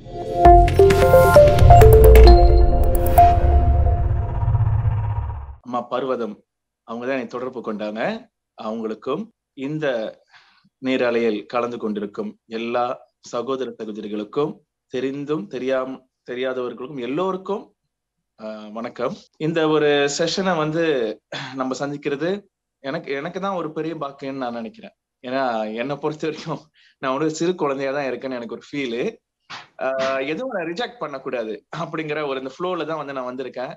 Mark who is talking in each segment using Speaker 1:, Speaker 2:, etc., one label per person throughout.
Speaker 1: அம்மா பர்வதம் அவங்கதான் என்னை தொடர்பு கொண்டாங்க அவங்களுக்கும் இந்த நேரலையில் கலந்து கொண்டிருக்கும் எல்லா சகோதர சகோதரிகளுக்கும் தெரிந்தும் தெரியாம தெரியாதவர்களுக்கும் எல்லோருக்கும் ஆஹ் வணக்கம் இந்த ஒரு செஷனை வந்து நம்ம சந்திக்கிறது எனக்கு எனக்கு தான் ஒரு பெரிய பாக்கியம்னு நான் நினைக்கிறேன் ஏன்னா என்னை பொறுத்த வரைக்கும் நான் ஒரு சிறு குழந்தையா தான் இருக்கேன்னு எனக்கு ஒரு ஃபீலு எதுவும் நான் ரிஜெக்ட் பண்ணக்கூடாது அப்படிங்கிற ஒரு இந்த ஃப்ளோல தான் வந்து நான் வந்திருக்கேன்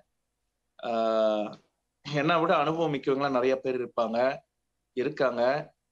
Speaker 1: ஆஹ் என்னை விட அனுபவம் மிக்கவங்களாம் நிறைய பேர் இருப்பாங்க இருக்காங்க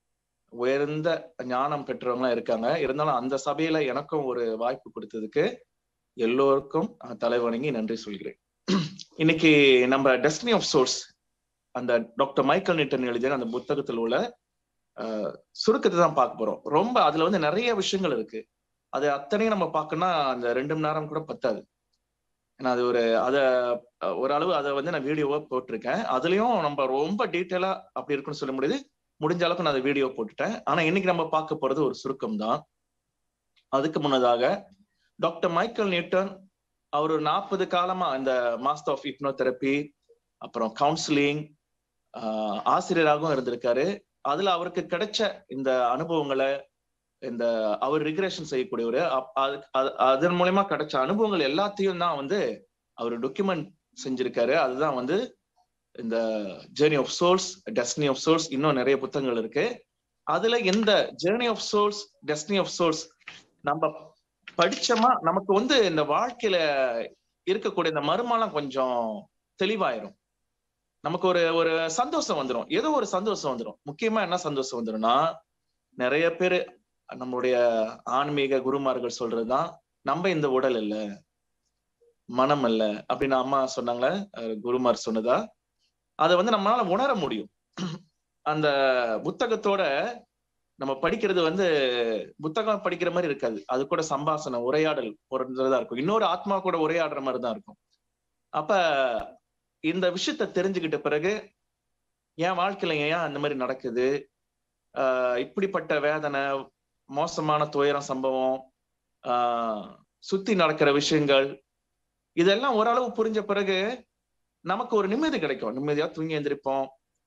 Speaker 1: உயர்ந்த ஞானம் பெற்றவங்களாம் இருக்காங்க இருந்தாலும் அந்த சபையில எனக்கும் ஒரு வாய்ப்பு கொடுத்ததுக்கு எல்லோருக்கும் தலைவணங்கி நன்றி சொல்கிறேன் இன்னைக்கு நம்ம டெஸ்டினி ஆஃப் சோர்ஸ் அந்த டாக்டர் மைக்கேல் நிட்டன் எழுதிய அந்த புத்தகத்தில் உள்ள சுருக்கத்தை தான் பார்க்க போறோம் ரொம்ப அதுல வந்து நிறைய விஷயங்கள் இருக்கு அது அத்தனையும் நம்ம பார்க்கணும்னா அந்த ரெண்டு மணி நேரம் கூட பத்தாது ஏன்னா அது ஒரு அத ஓரளவு அதை வந்து நான் வீடியோவா போட்டிருக்கேன் அதுலயும் நம்ம ரொம்ப டீட்டெயிலா அப்படி இருக்குன்னு சொல்ல முடியுது முடிஞ்ச அளவுக்கு நான் அதை வீடியோ போட்டுட்டேன் ஆனா இன்னைக்கு நம்ம பார்க்க போறது ஒரு சுருக்கம் தான் அதுக்கு முன்னதாக டாக்டர் மைக்கேல் நியூட்டன் அவர் ஒரு நாற்பது காலமா இந்த மாஸ்டர் ஆஃப் ஹிப்னோதெரப்பி அப்புறம் கவுன்சிலிங் ஆசிரியராகவும் இருந்திருக்காரு அதுல அவருக்கு கிடைச்ச இந்த அனுபவங்களை இந்த அவர் ரிக்ரேஷன் செய்யக்கூடியவர் அதன் மூலயமா கிடைச்ச அனுபவங்கள் எல்லாத்தையும் தான் வந்து அவர் டாக்குமெண்ட் செஞ்சிருக்காரு அதுதான் வந்து இந்த journey of souls destiny of souls இன்னும் நிறைய புத்தகங்கள் இருக்கு அதுல இந்த journey of souls destiny of souls நம்ம படிச்சோமா நமக்கு வந்து இந்த வாழ்க்கையில இருக்கக்கூடிய இந்த மறுமாலம் கொஞ்சம் தெளிவாயிரும் நமக்கு ஒரு ஒரு சந்தோஷம் வந்துடும் ஏதோ ஒரு சந்தோஷம் வந்துடும் முக்கியமா என்ன சந்தோஷம் வந்துடும்னா நிறைய பேர் நம்மளுடைய ஆன்மீக குருமார்கள் சொல்றதுதான் நம்ம இந்த உடல் இல்ல மனம் இல்ல அப்படின்னு அம்மா சொன்னாங்களே குருமார் சொன்னதா அதை வந்து நம்மளால உணர முடியும் அந்த புத்தகத்தோட நம்ம படிக்கிறது வந்து புத்தகம் படிக்கிற மாதிரி இருக்காது அது கூட சம்பாசனம் உரையாடல் பொருந்ததா இருக்கும் இன்னொரு ஆத்மா கூட உரையாடுற மாதிரி தான் இருக்கும் அப்ப இந்த விஷயத்த தெரிஞ்சுக்கிட்ட பிறகு என் வாழ்க்கையில ஏன் அந்த மாதிரி நடக்குது ஆஹ் இப்படிப்பட்ட வேதனை மோசமான துயரம் சம்பவம் ஆஹ் சுத்தி நடக்கிற விஷயங்கள் இதெல்லாம் ஓரளவு புரிஞ்ச பிறகு நமக்கு ஒரு நிம்மதி கிடைக்கும் நிம்மதியா தூங்கி எந்திரிப்போம்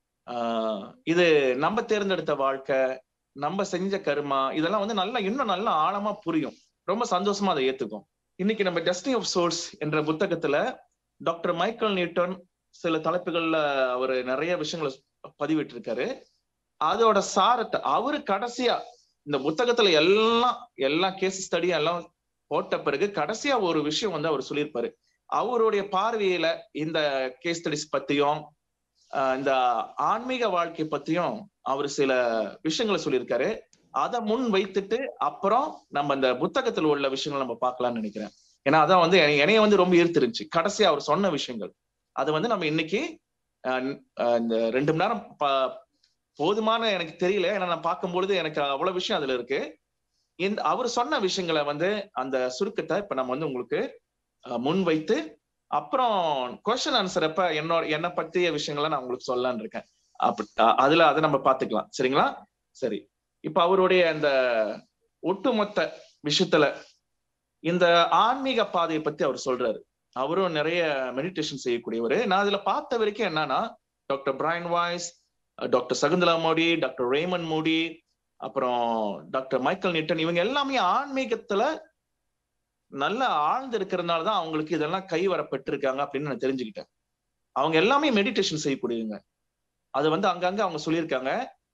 Speaker 1: ஆஹ் இது நம்ம தேர்ந்தெடுத்த வாழ்க்கை நம்ம செஞ்ச கருமா இதெல்லாம் வந்து நல்லா இன்னும் நல்லா ஆழமா புரியும் ரொம்ப சந்தோஷமா அதை ஏத்துக்கும் இன்னைக்கு நம்ம டெஸ்டினி ஆஃப் சோர்ஸ் என்ற புத்தகத்துல டாக்டர் மைக்கேல் நியூட்டன் சில தலைப்புகள்ல அவர் நிறைய விஷயங்களை பதிவிட்டு இருக்காரு அதோட சாரத்தை அவரு கடைசியா இந்த புத்தகத்துல எல்லாம் எல்லா கேஸ் ஸ்டடியும் எல்லாம் போட்ட பிறகு கடைசியா ஒரு விஷயம் வந்து அவர் சொல்லியிருப்பாரு அவருடைய பார்வையில இந்த கேஸ் ஸ்டடிஸ் பத்தியும் இந்த ஆன்மீக வாழ்க்கை பத்தியும் அவர் சில விஷயங்களை சொல்லியிருக்காரு அதை முன் வைத்துட்டு அப்புறம் நம்ம இந்த புத்தகத்துல உள்ள விஷயங்கள் நம்ம பார்க்கலாம்னு நினைக்கிறேன் ஏன்னா அதான் வந்து என்னைய வந்து ரொம்ப ஈர்த்திருந்துச்சு கடைசியா அவர் சொன்ன விஷயங்கள் அது வந்து நம்ம இன்னைக்கு இந்த ரெண்டு மணி நேரம் போதுமான எனக்கு தெரியல ஏன்னா நான் பார்க்கும்பொழுது எனக்கு அவ்வளவு விஷயம் அதுல இருக்கு இந்த அவர் சொன்ன விஷயங்களை வந்து அந்த சுருக்கத்தை இப்ப நம்ம வந்து உங்களுக்கு முன் வைத்து அப்புறம் கொஸ்டின் ஆன்சர் அப்ப என்னோட என்னை பற்றிய விஷயங்களை நான் உங்களுக்கு சொல்லலான் இருக்கேன் அப்படி அதுல அதை நம்ம பாத்துக்கலாம் சரிங்களா சரி இப்ப அவருடைய அந்த ஒட்டுமொத்த விஷயத்துல இந்த ஆன்மீக பாதையை பத்தி அவர் சொல்றாரு அவரும் நிறைய மெடிடேஷன் செய்யக்கூடியவர் நான் அதுல பார்த்த வரைக்கும் என்னன்னா doctor Brian Weiss doctor Shakuntala Modi doctor Raymond Moody அப்புறம் டாக்டர் மைக்கேல் நிட்டன் இவங்க எல்லாமே ஆன்மீகத்துல நல்லா ஆழ்ந்து இருக்கிறதுனால தான் அவங்களுக்கு இதெல்லாம் கை வரப்பட்டிருக்காங்க அப்படின்னு நான் தெரிஞ்சுக்கிட்டேன் அவங்க எல்லாமே மெடிடேஷன் செய்யக்கூடியவங்க அது வந்து அங்கங்க அவங்க சொல்லியிருக்காங்க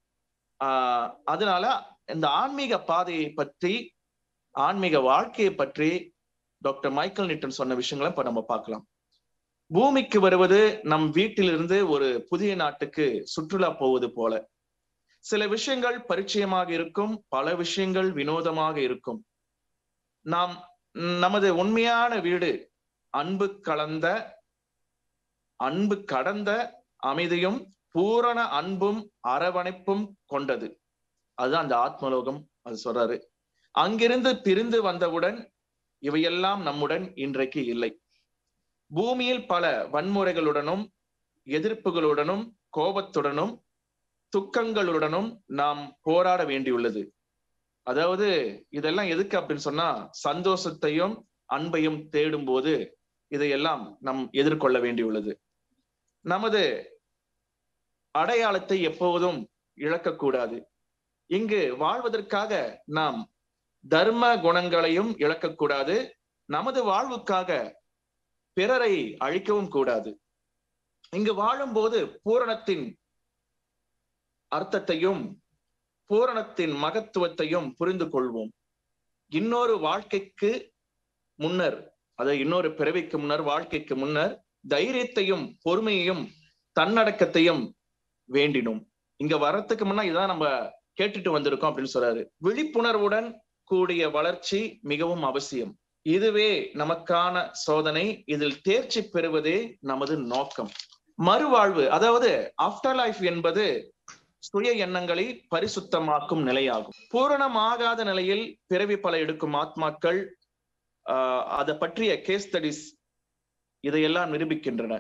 Speaker 1: ஆஹ் அதனால இந்த ஆன்மீக பாதையை பற்றி ஆன்மீக வாழ்க்கையை பற்றி டாக்டர் மைக்கேல் நிட்டன் சொன்ன விஷயங்களை இப்ப நம்ம பார்க்கலாம் பூமிக்கு வருவது நம் வீட்டிலிருந்து ஒரு புதிய நாட்டுக்கு சுற்றுலா போவது போல சில விஷயங்கள் பரிச்சயமாக இருக்கும் பல விஷயங்கள் வினோதமாக இருக்கும் நாம் நமது உண்மையான வீடு அன்பு கலந்த அன்பு கடந்த அமைதியும் பூரண அன்பும் அரவணைப்பும் கொண்டது அதுதான் அந்த ஆத்மலோகம் அது சொல்றாரு அங்கிருந்து பிரிந்து வந்தவுடன் இவையெல்லாம் நம்முடன் இன்றைக்கு இல்லை பூமியில் பல வன்முறைகளுடனும் எதிர்ப்புகளுடனும் கோபத்துடனும் துக்கங்களுடனும் நாம் போராட வேண்டியுள்ளது அதாவது இதெல்லாம் எதுக்கு அப்படின்னு சொன்னா சந்தோஷத்தையும் அன்பையும் தேடும் போது இதையெல்லாம் நம் எதிர்கொள்ள வேண்டியுள்ளது நமது அடையாளத்தை எப்போதும் இழக்கக்கூடாது இங்கு வாழ்வதற்காக நாம் தர்ம குணங்களையும் இழக்கக்கூடாது நமது வாழ்வுக்காக பிறரை அழிக்கவும் கூடாது இங்கு வாழும்போது பூரணத்தின் அர்த்தத்தையும் பூரணத்தின் மகத்துவத்தையும் புரிந்து கொள்வோம் இன்னொரு வாழ்க்கைக்கு முன்னர் அதாவது இன்னொரு பிறவிக்கு முன்னர் வாழ்க்கைக்கு முன்னர் தைரியத்தையும் பொறுமையையும் தன்னடக்கத்தையும் வேண்டினோம் இங்க வர்றதுக்கு முன்னா இதான் நம்ம கேட்டுட்டு வந்திருக்கோம் அப்படின்னு சொல்றாரு விழிப்புணர்வுடன் கூடிய வளர்ச்சி மிகவும் அவசியம் இதுவே நமக்கான சோதனை இதில் தேர்ச்சி பெறுவதே நமது நோக்கம் மறுவாழ்வு அதாவது ஆஃப்டர் லைஃப் என்பது சுய எண்ணங்களை பரிசுத்தமாக்கும் நிலையாகும் பூரணமாகாத நிலையில் பிறவி பல எடுக்கும் ஆத்மாக்கள் ஆஹ் அதை பற்றிய கேஸ் ஸ்டடிஸ் இதையெல்லாம் நிரூபிக்கின்றன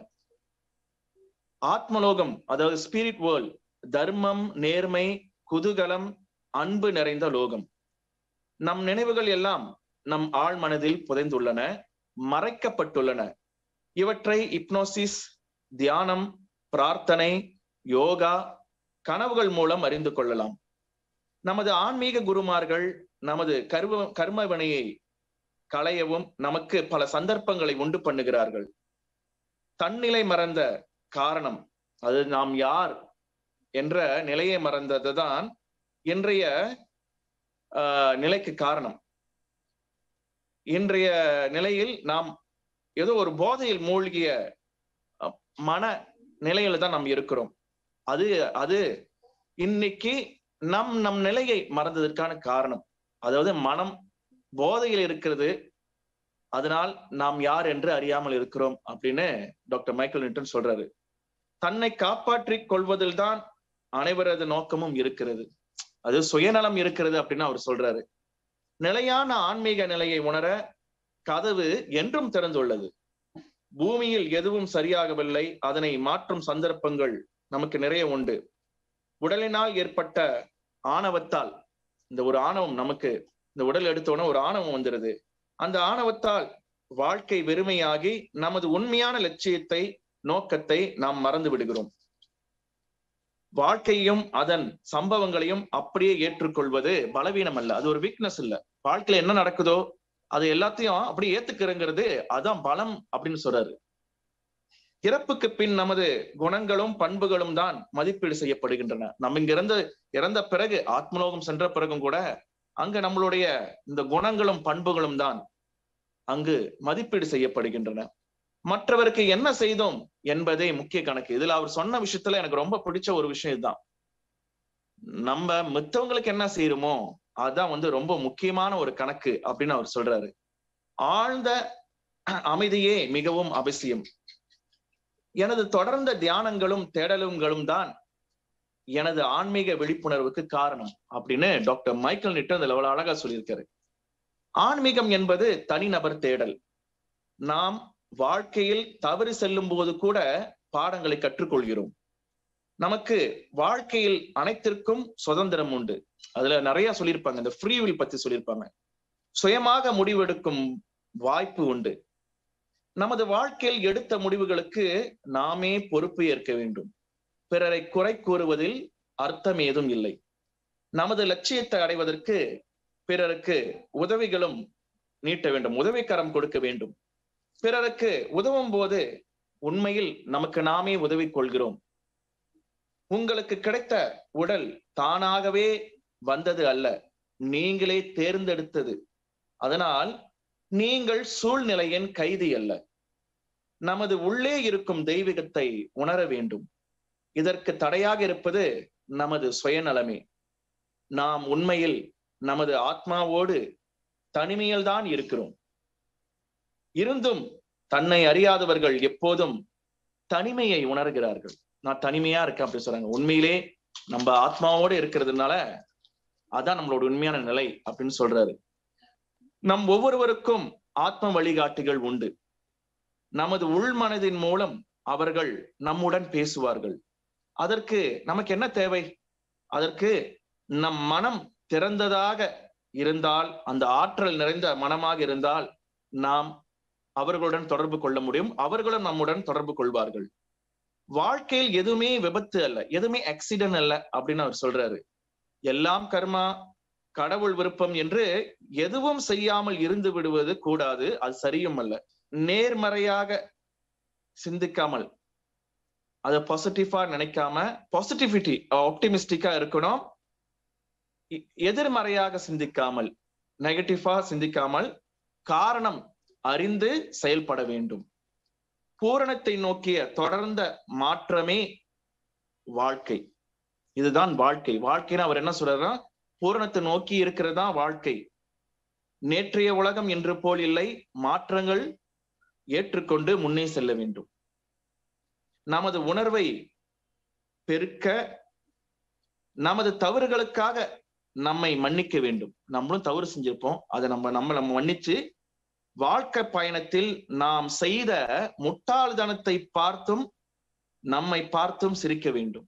Speaker 1: ஆத்மலோகம் அதாவது ஸ்பிரிட் வேர்ல்ட் தர்மம் நேர்மை குதூகலம் அன்பு நிறைந்த லோகம் நம் நினைவுகள் எல்லாம் நம் ஆழ் மனதில் புதைந்துள்ளன மறைக்கப்பட்டுள்ளன இவற்றை இப்னோசிஸ் தியானம் பிரார்த்தனை யோகா கனவுகள் மூலம் அறிந்து கொள்ளலாம் நமது ஆன்மீக குருமார்கள் நமது கர்வ கர்மவினையை களையவும் நமக்கு பல சந்தர்ப்பங்களை உண்டு பண்ணுகிறார்கள் தன்னிலை மறந்த காரணம் அது நாம் யார் என்ற நிலையை மறந்ததுதான் இன்றைய நிலைக்கு காரணம் இன்றைய நிலையில் நாம் ஏதோ ஒரு போதையில் மூழ்கிய மன நிலையில தான் நாம் இருக்கிறோம் அது அது இன்னைக்கு நம் நம் நிலையை மறந்ததற்கான காரணம் அதாவது மனம் போதையில் இருக்கிறது அதனால் நாம் யார் என்று அறியாமல் இருக்கிறோம் அப்படின்னு டாக்டர் மைக்கேல் நியூட்டன் சொல்றாரு தன்னை காப்பாற்றிக் கொள்வதில் தான் அனைவரது நோக்கமும் இருக்கிறது அது சுயநலம் இருக்கிறது அப்படின்னு அவர் சொல்றாரு நிலையான ஆன்மீக நிலையை உணர கதவு என்றும் திறந்துள்ளது பூமியில் எதுவும் சரியாகவில்லை அதனை மாற்றும் சந்தர்ப்பங்கள் நமக்கு நிறைய உண்டு உடலினால் ஏற்பட்ட ஆணவத்தால் இந்த ஒரு ஆணவம் நமக்கு இந்த உடல் எடுத்தோன்னா ஒரு ஆணவம் வந்துருது அந்த ஆணவத்தால் வாழ்க்கை வெறுமையாகி நமது உண்மையான லட்சியத்தை நோக்கத்தை நாம் மறந்து விடுகிறோம் வாழ்க்கையும் அதன் சம்பவங்களையும் அப்படியே ஏற்றுக்கொள்வது பலவீனம் அல்ல அது ஒரு வீக்னஸ் இல்ல வாழ்க்கையில என்ன நடக்குதோ அது எல்லாத்தையும் அப்படியே ஏத்துக்கிறங்கிறது அதான் பலம் அப்படின்னு சொல்றாரு இறப்புக்கு பின் நமது குணங்களும் பண்புகளும் தான் மதிப்பீடு செய்யப்படுகின்றன நம்ம இங்க இருந்து இறந்த பிறகு ஆத்மலோகம் சென்ற பிறகும் கூட அங்க நம்மளுடைய இந்த குணங்களும் பண்புகளும் தான் அங்கு மதிப்பீடு செய்யப்படுகின்றன மற்றவருக்கு என்ன செய்தோம் என்பதே முக்கிய கணக்கு இதுல அவர் சொன்ன விஷயத்துல எனக்கு ரொம்ப பிடிச்ச ஒரு விஷயம் இதுதான் நம்ம மித்தவங்களுக்கு என்ன செய்யறோமோ அதான் வந்து ரொம்ப முக்கியமான ஒரு கணக்கு அப்படின்னு அவர் சொல்றாரு ஆழ்ந்த அமைதியே மிகவும் அவசியம் எனது தொடர்ந்த தியானங்களும் தேடலுங்களும் தான் எனது ஆன்மீக விழிப்புணர்வுக்கு காரணம் அப்படின்னு டாக்டர் மைக்கேல் நிட்டன் அதுல அவ்வளவு அழகா சொல்லியிருக்காரு ஆன்மீகம் என்பது தனிநபர் தேடல் நாம் வாழ்க்கையில் தவறு செல்லும் போது கூட பாடங்களை கற்றுக்கொள்கிறோம் நமக்கு வாழ்க்கையில் அனைத்திற்கும் சுதந்திரம் உண்டு அதுல நிறைய சொல்லியிருப்பாங்க இந்த ஃப்ரீவில் பத்தி சொல்லியிருப்பாங்க சுயமாக முடிவெடுக்கும் வாய்ப்பு உண்டு நமது வாழ்க்கையில் எடுத்த முடிவுகளுக்கு நாமே பொறுப்பு ஏற்க வேண்டும் பிறரை குறை கூறுவதில் அர்த்தம் ஏதும் இல்லை நமது லட்சியத்தை அடைவதற்கு பிறருக்கு உதவிகளும் நீட்ட வேண்டும் உதவிக்கரம் கொடுக்க வேண்டும் பிறருக்கு உதவும் போது உண்மையில் நமக்கு நாமே உதவி கொள்கிறோம் உங்களுக்கு கிடைத்த உடல் தானாகவே வந்தது அல்ல நீங்களே தேர்ந்தெடுத்தது அதனால் நீங்கள் சூழ்நிலையின் கைதி அல்ல நமது உள்ளே இருக்கும் தெய்வீகத்தை உணர வேண்டும் இதற்கு தடையாக இருப்பது நமது சுயநலமே நாம் உண்மையில் நமது ஆத்மாவோடு தனிமையில் தான் இருக்கிறோம் இருந்தும் தன்னை அறியாதவர்கள் எப்போதும் தனிமையை உணர்கிறார்கள் நான் தனிமையா இருக்கேன் அப்படின்னு சொல்றாங்க உண்மையிலே நம்ம ஆத்மாவோடு இருக்கிறதுனால அதான் நம்மளோட உண்மையான நிலை அப்படின்னு சொல்றாரு நம் ஒவ்வொருவருக்கும் ஆத்ம வழிகாட்டிகள் உண்டு நமது உள்மனதின் மூலம் அவர்கள் நம்முடன் பேசுவார்கள் அதற்கு நமக்கு என்ன தேவை அதற்கு நம் மனம் திறந்ததாக இருந்தால் அந்த ஆற்றல் நிறைந்த மனமாக இருந்தால் நாம் அவர்களுடன் தொடர்பு கொள்ள முடியும் அவர்களும் நம்முடன் தொடர்பு கொள்வார்கள் வாழ்க்கையில் எதுவுமே விபத்து அல்ல எதுவுமே ஆக்சிடென்ட் அல்ல அப்படின்னு அவர் சொல்றாரு எல்லாம் கர்மா கடவுள் விருப்பம் என்று எதுவும் செய்யாமல் இருந்து விடுவது கூடாது அது சரியும் அல்ல நேர்மறையாக சிந்திக்காமல் அதை பாசிட்டிவா நினைக்காம பாசிட்டிவிட்டி ஆப்டிமிஸ்டிக்கா இருக்கணும் எதிர்மறையாக சிந்திக்காமல் நெகட்டிவா சிந்திக்காமல் காரணம் அறிந்து செயல்பட வேண்டும் பூரணத்தை நோக்கிய தொடர்ந்த மாற்றமே வாழ்க்கை இதுதான் வாழ்க்கை வாழ்க்கைன்னு அவர் என்ன சொல்றாருன்னா பூரணத்தை நோக்கி இருக்கிறதா வாழ்க்கை நேற்றைய உலகம் என்று போல் இல்லை மாற்றங்கள் ஏற்றுக்கொண்டு முன்னே செல்ல வேண்டும் நமது உணர்வை பெருக்க நமது தவறுகளுக்காக நம்மை மன்னிக்க வேண்டும் நம்மளும் தவறு செஞ்சிருப்போம் அதை நம்ம நம்ம நம்ம மன்னிச்சு வாழ்க்கை பயணத்தில் நாம் செய்த முட்டாள்தனத்தை பார்த்தும் நம்மை பார்த்தும் சிரிக்க வேண்டும்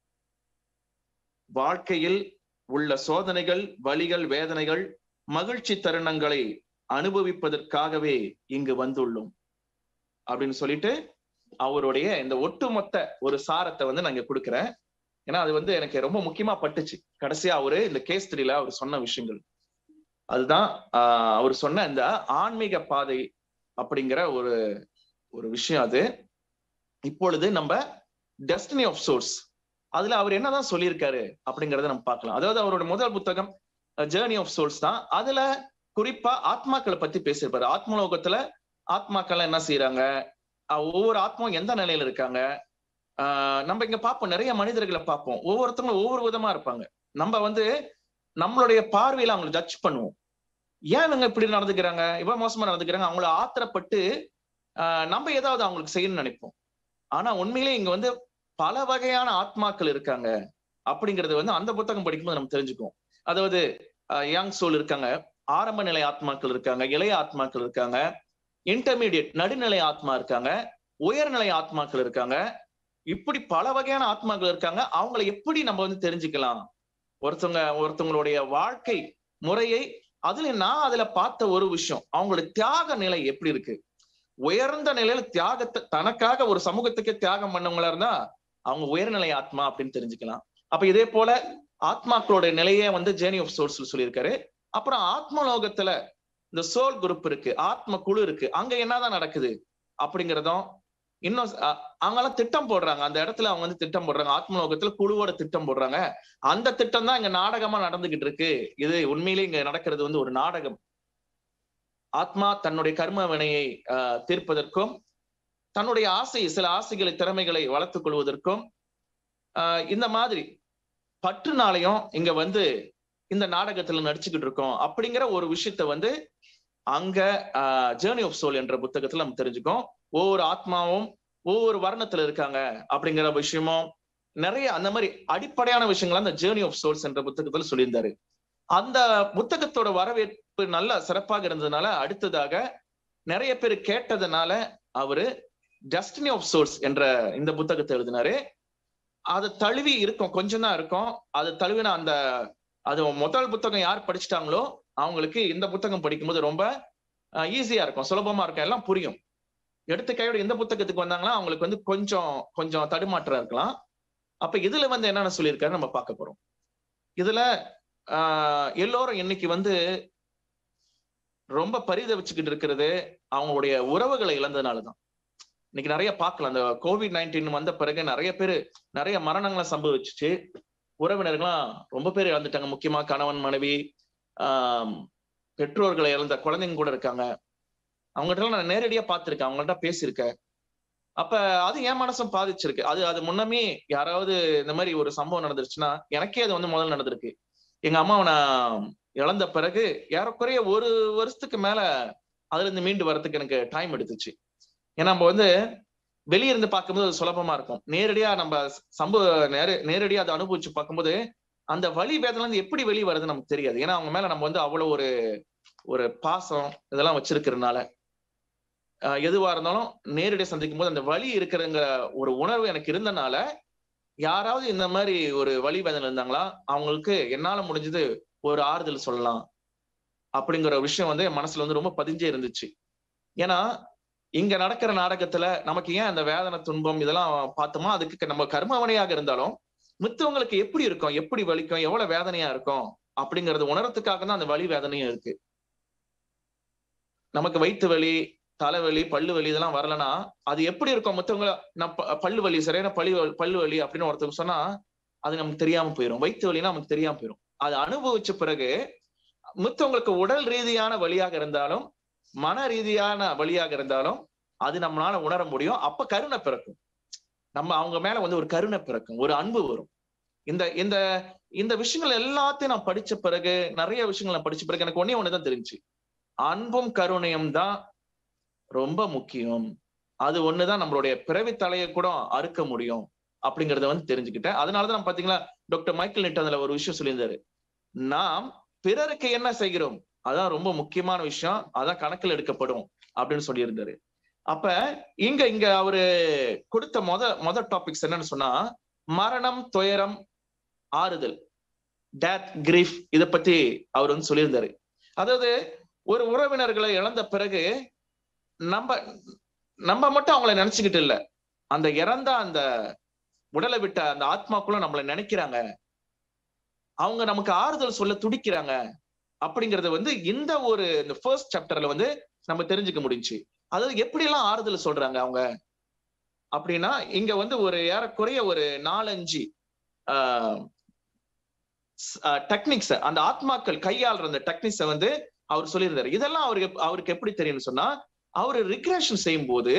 Speaker 1: வாழ்க்கையில் உள்ள சோதனைகள் வலிகள் வேதனைகள் மகிழ்ச்சி தருணங்களை அனுபவிப்பதற்காகவே இங்கு வந்துள்ளோம் அப்படின்னு சொல்லிட்டு அவருடைய இந்த ஒட்டுமொத்த ஒரு சாரத்தை வந்து நான் இங்க கொடுக்குறேன் ஏன்னா அது வந்து எனக்கு ரொம்ப முக்கியமா பட்டுச்சு கடைசியா அவரு இந்த கேஸ் த்ரீல அவர் சொன்ன விஷயங்கள் அதுதான் ஆஹ் அவர் சொன்ன இந்த ஆன்மீக பாதை அப்படிங்கிற ஒரு ஒரு விஷயம் அது இப்பொழுது நம்ம டெஸ்டினி ஆஃப் சோர்ஸ் அதுல அவர் என்னதான் சொல்லியிருக்காரு அப்படிங்கறத நம்ம பார்க்கலாம் அதாவது அவரோட முதல் புத்தகம் ஜேர்னி ஆஃப் சோர்ஸ் தான் அதுல குறிப்பா ஆத்மாக்களை பத்தி பேசியிருப்பாரு ஆத்மலோகத்துல ஆத்மாக்கள் என்ன செய்யறாங்க ஒவ்வொரு ஆத்மாவும் எந்த நிலையில இருக்காங்க ஆஹ் நம்ம இங்க பார்ப்போம் நிறைய மனிதர்களை பார்ப்போம் ஒவ்வொருத்தவங்களும் ஒவ்வொரு விதமா இருப்பாங்க நம்ம வந்து நம்மளுடைய பார்வையில அவங்களை ஜட்ஜ் பண்ணுவோம் ஏன் இவங்க இப்படி நடந்துக்கிறாங்க இவ்வளவு மோசமா நடந்துக்கிறாங்க அவங்கள ஆத்திரப்பட்டு ஆஹ் நம்ம ஏதாவது அவங்களுக்கு செய்யணும்னு நினைப்போம் ஆனா உண்மையிலே இங்க வந்து பல வகையான ஆத்மாக்கள் இருக்காங்க அப்படிங்கறது வந்து அந்த புத்தகம் படிக்கும்போது நம்ம தெரிஞ்சுக்குவோம் அதாவது யங் சோல் இருக்காங்க ஆரம்ப நிலை ஆத்மாக்கள் இருக்காங்க இளைய ஆத்மாக்கள் இருக்காங்க இன்டர்மீடியட் நடுநிலை ஆத்மா இருக்காங்க உயர்நிலை ஆத்மாக்கள் இருக்காங்க இப்படி பல வகையான ஆத்மாக்கள் இருக்காங்க அவங்களை எப்படி நம்ம வந்து தெரிஞ்சுக்கலாம் ஒருத்தவங்க ஒருத்தவங்களுடைய வாழ்க்கை முறையை அதுல நான் அதுல பார்த்த ஒரு விஷயம் அவங்களுடைய தியாக நிலை எப்படி இருக்கு உயர்ந்த நிலையில தியாகத்தை தனக்காக ஒரு சமூகத்துக்கே தியாகம் பண்ணவங்களா இருந்தா அவங்க உயர்நிலை ஆத்மா அப்படின்னு தெரிஞ்சுக்கலாம் அப்ப இதே போல ஆத்மாக்களோட நிலையே வந்து ஜேர்னி ஆஃப் சோர்ஸ் சொல்லியிருக்காரு அப்புறம் ஆத்மலோகத்துல இந்த சோல் குரூப் இருக்கு ஆத்ம குழு இருக்கு அங்க என்னதான் நடக்குது அப்படிங்கறதும் இன்னும் அவங்கெல்லாம் திட்டம் போடுறாங்க அந்த இடத்துல அவங்க வந்து திட்டம் போடுறாங்க ஆத்மலோகத்துல குழுவோட திட்டம் போடுறாங்க அந்த திட்டம் தான் இங்க நாடகமா நடந்துகிட்டு இருக்கு இது உண்மையிலேயே இங்க நடக்கிறது வந்து ஒரு நாடகம் ஆத்மா தன்னுடைய கர்ம வினையை தீர்ப்பதற்கும் தன்னுடைய ஆசை சில ஆசைகளை திறமைகளை வளர்த்துக் கொள்வதற்கும் ஆஹ் இந்த மாதிரி பற்றுனாலையும் இங்க வந்து இந்த நாடகத்துல நடிச்சுக்கிட்டு இருக்கோம் அப்படிங்கிற ஒரு விஷயத்த வந்து அங்க ஜேர்னி ஆஃப் சோல் என்ற புத்தகத்துல நம்ம தெரிஞ்சுக்கோம் ஒவ்வொரு ஆத்மாவும் ஒவ்வொரு வர்ணத்துல இருக்காங்க அப்படிங்கிற விஷயமும் நிறைய அந்த மாதிரி அடிப்படையான விஷயங்கள் அந்த ஜேர்னி ஆஃப் சோல்ஸ் என்ற புத்தகத்துல சொல்லியிருந்தாரு அந்த புத்தகத்தோட வரவேற்பு நல்ல சிறப்பாக இருந்ததுனால அடுத்ததாக நிறைய பேர் கேட்டதுனால அவரு டெஸ்டினி ஆஃப் சோர்ஸ் என்ற இந்த புத்தகத்தை எழுதினாரு அது தழுவி இருக்கும் கொஞ்சம் தான் இருக்கும் அது தழுவின அந்த அது முதல் புத்தகம் யார் படிச்சுட்டாங்களோ அவங்களுக்கு இந்த புத்தகம் படிக்கும்போது ரொம்ப ஈஸியா இருக்கும் சுலபமா இருக்கும் எல்லாம் புரியும் எடுத்து கையோட இந்த புத்தகத்துக்கு வந்தாங்கன்னா அவங்களுக்கு வந்து கொஞ்சம் கொஞ்சம் தடுமாற்றம் இருக்கலாம் அப்ப இதுல வந்து என்னென்ன சொல்லியிருக்காரு நம்ம பார்க்க போறோம் இதுல ஆஹ் எல்லோரும் இன்னைக்கு வந்து ரொம்ப பரிதவிச்சுக்கிட்டு இருக்கிறது அவங்களுடைய உறவுகளை இழந்ததுனாலதான் இன்னைக்கு நிறைய பார்க்கலாம் அந்த கோவிட் நைன்டீன் வந்த பிறகு நிறைய பேர் நிறைய மரணங்களை சம்பவிச்சுச்சு உறவினர்கள்லாம் ரொம்ப பேர் இழந்துட்டாங்க முக்கியமா கணவன் மனைவி ஆஹ் பெற்றோர்களை இழந்த குழந்தைங்க கூட இருக்காங்க அவங்ககிட்ட நான் நேரடியா பார்த்திருக்கேன் அவங்கள்ட்ட பேசியிருக்கேன் அப்ப அது என் மனசும் பாதிச்சிருக்கு அது அது முன்னமே யாராவது இந்த மாதிரி ஒரு சம்பவம் நடந்துருச்சுன்னா எனக்கே அது வந்து முதல்ல நடந்திருக்கு எங்க அம்மாவை நான் இழந்த பிறகு ஏறக்குறைய ஒரு வருஷத்துக்கு மேல அதுல இருந்து மீண்டு வர்றதுக்கு எனக்கு டைம் எடுத்துச்சு ஏன்னா நம்ம வந்து வெளியே இருந்து பார்க்கும்போது அது சுலபமா இருக்கும் நேரடியா நம்ம சம்பவ நேர நேரடியா அதை அனுபவிச்சு பார்க்கும்போது அந்த வழி வேதனை இருந்து எப்படி வெளியே வருதுன்னு நமக்கு தெரியாது ஏன்னா அவங்க மேல நம்ம வந்து அவ்வளவு ஒரு ஒரு பாசம் இதெல்லாம் வச்சிருக்கிறதுனால எதுவா இருந்தாலும் நேரடியாக சந்திக்கும் போது அந்த வழி இருக்கிறங்கிற ஒரு உணர்வு எனக்கு இருந்தனால யாராவது இந்த மாதிரி ஒரு வழி வேதனை இருந்தாங்களா அவங்களுக்கு என்னால முடிஞ்சது ஒரு ஆறுதல் சொல்லலாம் அப்படிங்கிற விஷயம் வந்து என் மனசுல வந்து ரொம்ப பதிஞ்சே இருந்துச்சு ஏன்னா இங்க நடக்கிற நாடகத்துல நமக்கு ஏன் அந்த வேதனை துன்பம் இதெல்லாம் பார்த்தோமா அதுக்கு நம்ம கர்மவனையாக இருந்தாலும் மித்தவங்களுக்கு எப்படி இருக்கும் எப்படி வலிக்கும் எவ்வளவு வேதனையா இருக்கும் அப்படிங்கறது உணரத்துக்காக தான் அந்த வலி வேதனையும் இருக்கு நமக்கு வயிற்று வலி தலைவலி பல்லு வலி இதெல்லாம் வரலன்னா அது எப்படி இருக்கும் மத்தவங்க நான் ப- பல்லு வலி சரியான பள்ளி பல்லு வலி அப்படின்னு ஒருத்தர் சொன்னா அது நமக்கு தெரியாம போயிடும் வயிற்று வலினா நமக்கு தெரியாம போயிடும் அது அனுபவிச்ச பிறகு மித்தவங்களுக்கு உடல் ரீதியான வழியாக இருந்தாலும் மன ரீதியான வழியாக இருந்தாலும் அது நம்மளால உணர முடியும் அப்ப கருணை பிறக்கும் நம்ம அவங்க மேல வந்து ஒரு கருணை பிறக்கும் ஒரு அன்பு வரும் இந்த இந்த இந்த விஷயங்கள் எல்லாத்தையும் நான் படிச்ச பிறகு நிறைய விஷயங்கள் நான் படிச்ச பிறகு எனக்கு ஒன்னே ஒண்ணுதான் தெரிஞ்சு அன்பும் கருணையும் தான் ரொம்ப முக்கியம் அது ஒண்ணுதான் நம்மளுடைய பிறவி தலையை கூட அறுக்க முடியும் அப்படிங்கறத வந்து தெரிஞ்சுக்கிட்டேன் அதனாலதான் நம்ம பாத்தீங்களா டாக்டர் மைக்கேல் நிட் அதுல ஒரு விஷயம் சொல்லியிருந்தாரு நாம் பிறருக்கு என்ன செய்கிறோம் அதான் ரொம்ப முக்கியமான விஷயம் அதான் கணக்கில் எடுக்கப்படும் அப்படின்னு சொல்லியிருந்தாரு அப்ப இங்க இங்க அவரு கொடுத்த மொத மொத டாபிக்ஸ் என்னன்னு சொன்னா மரணம் துயரம் ஆறுதல் டேத் கிரீஃப் இத பத்தி அவர் வந்து சொல்லியிருந்தாரு அதாவது ஒரு உறவினர்களை இழந்த பிறகு நம்ம நம்ம மட்டும் அவங்கள நினைச்சுக்கிட்டு இல்ல அந்த இறந்த அந்த உடலை விட்ட அந்த ஆத்மாக்குள்ள நம்மள நினைக்கிறாங்க அவங்க நமக்கு ஆறுதல் சொல்ல துடிக்கிறாங்க அப்படிங்கறத வந்து இந்த ஒரு இந்த ஃபர்ஸ்ட் சாப்டர்ல வந்து நம்ம தெரிஞ்சுக்க முடிஞ்சுச்சு அதாவது எப்படி எல்லாம் ஆறுதல் சொல்றாங்க அவங்க அப்படின்னா இங்க வந்து ஒரு ஏறக்குறைய ஒரு நாலஞ்சு டெக்னிக்ஸ் அந்த ஆத்மாக்கள் கையாளுற அந்த டெக்னிக்ஸை வந்து அவர் சொல்லியிருந்தாரு இதெல்லாம் அவருக்கு அவருக்கு எப்படி தெரியும்னு சொன்னா அவரு ரிக்ரேஷன் செய்யும் போது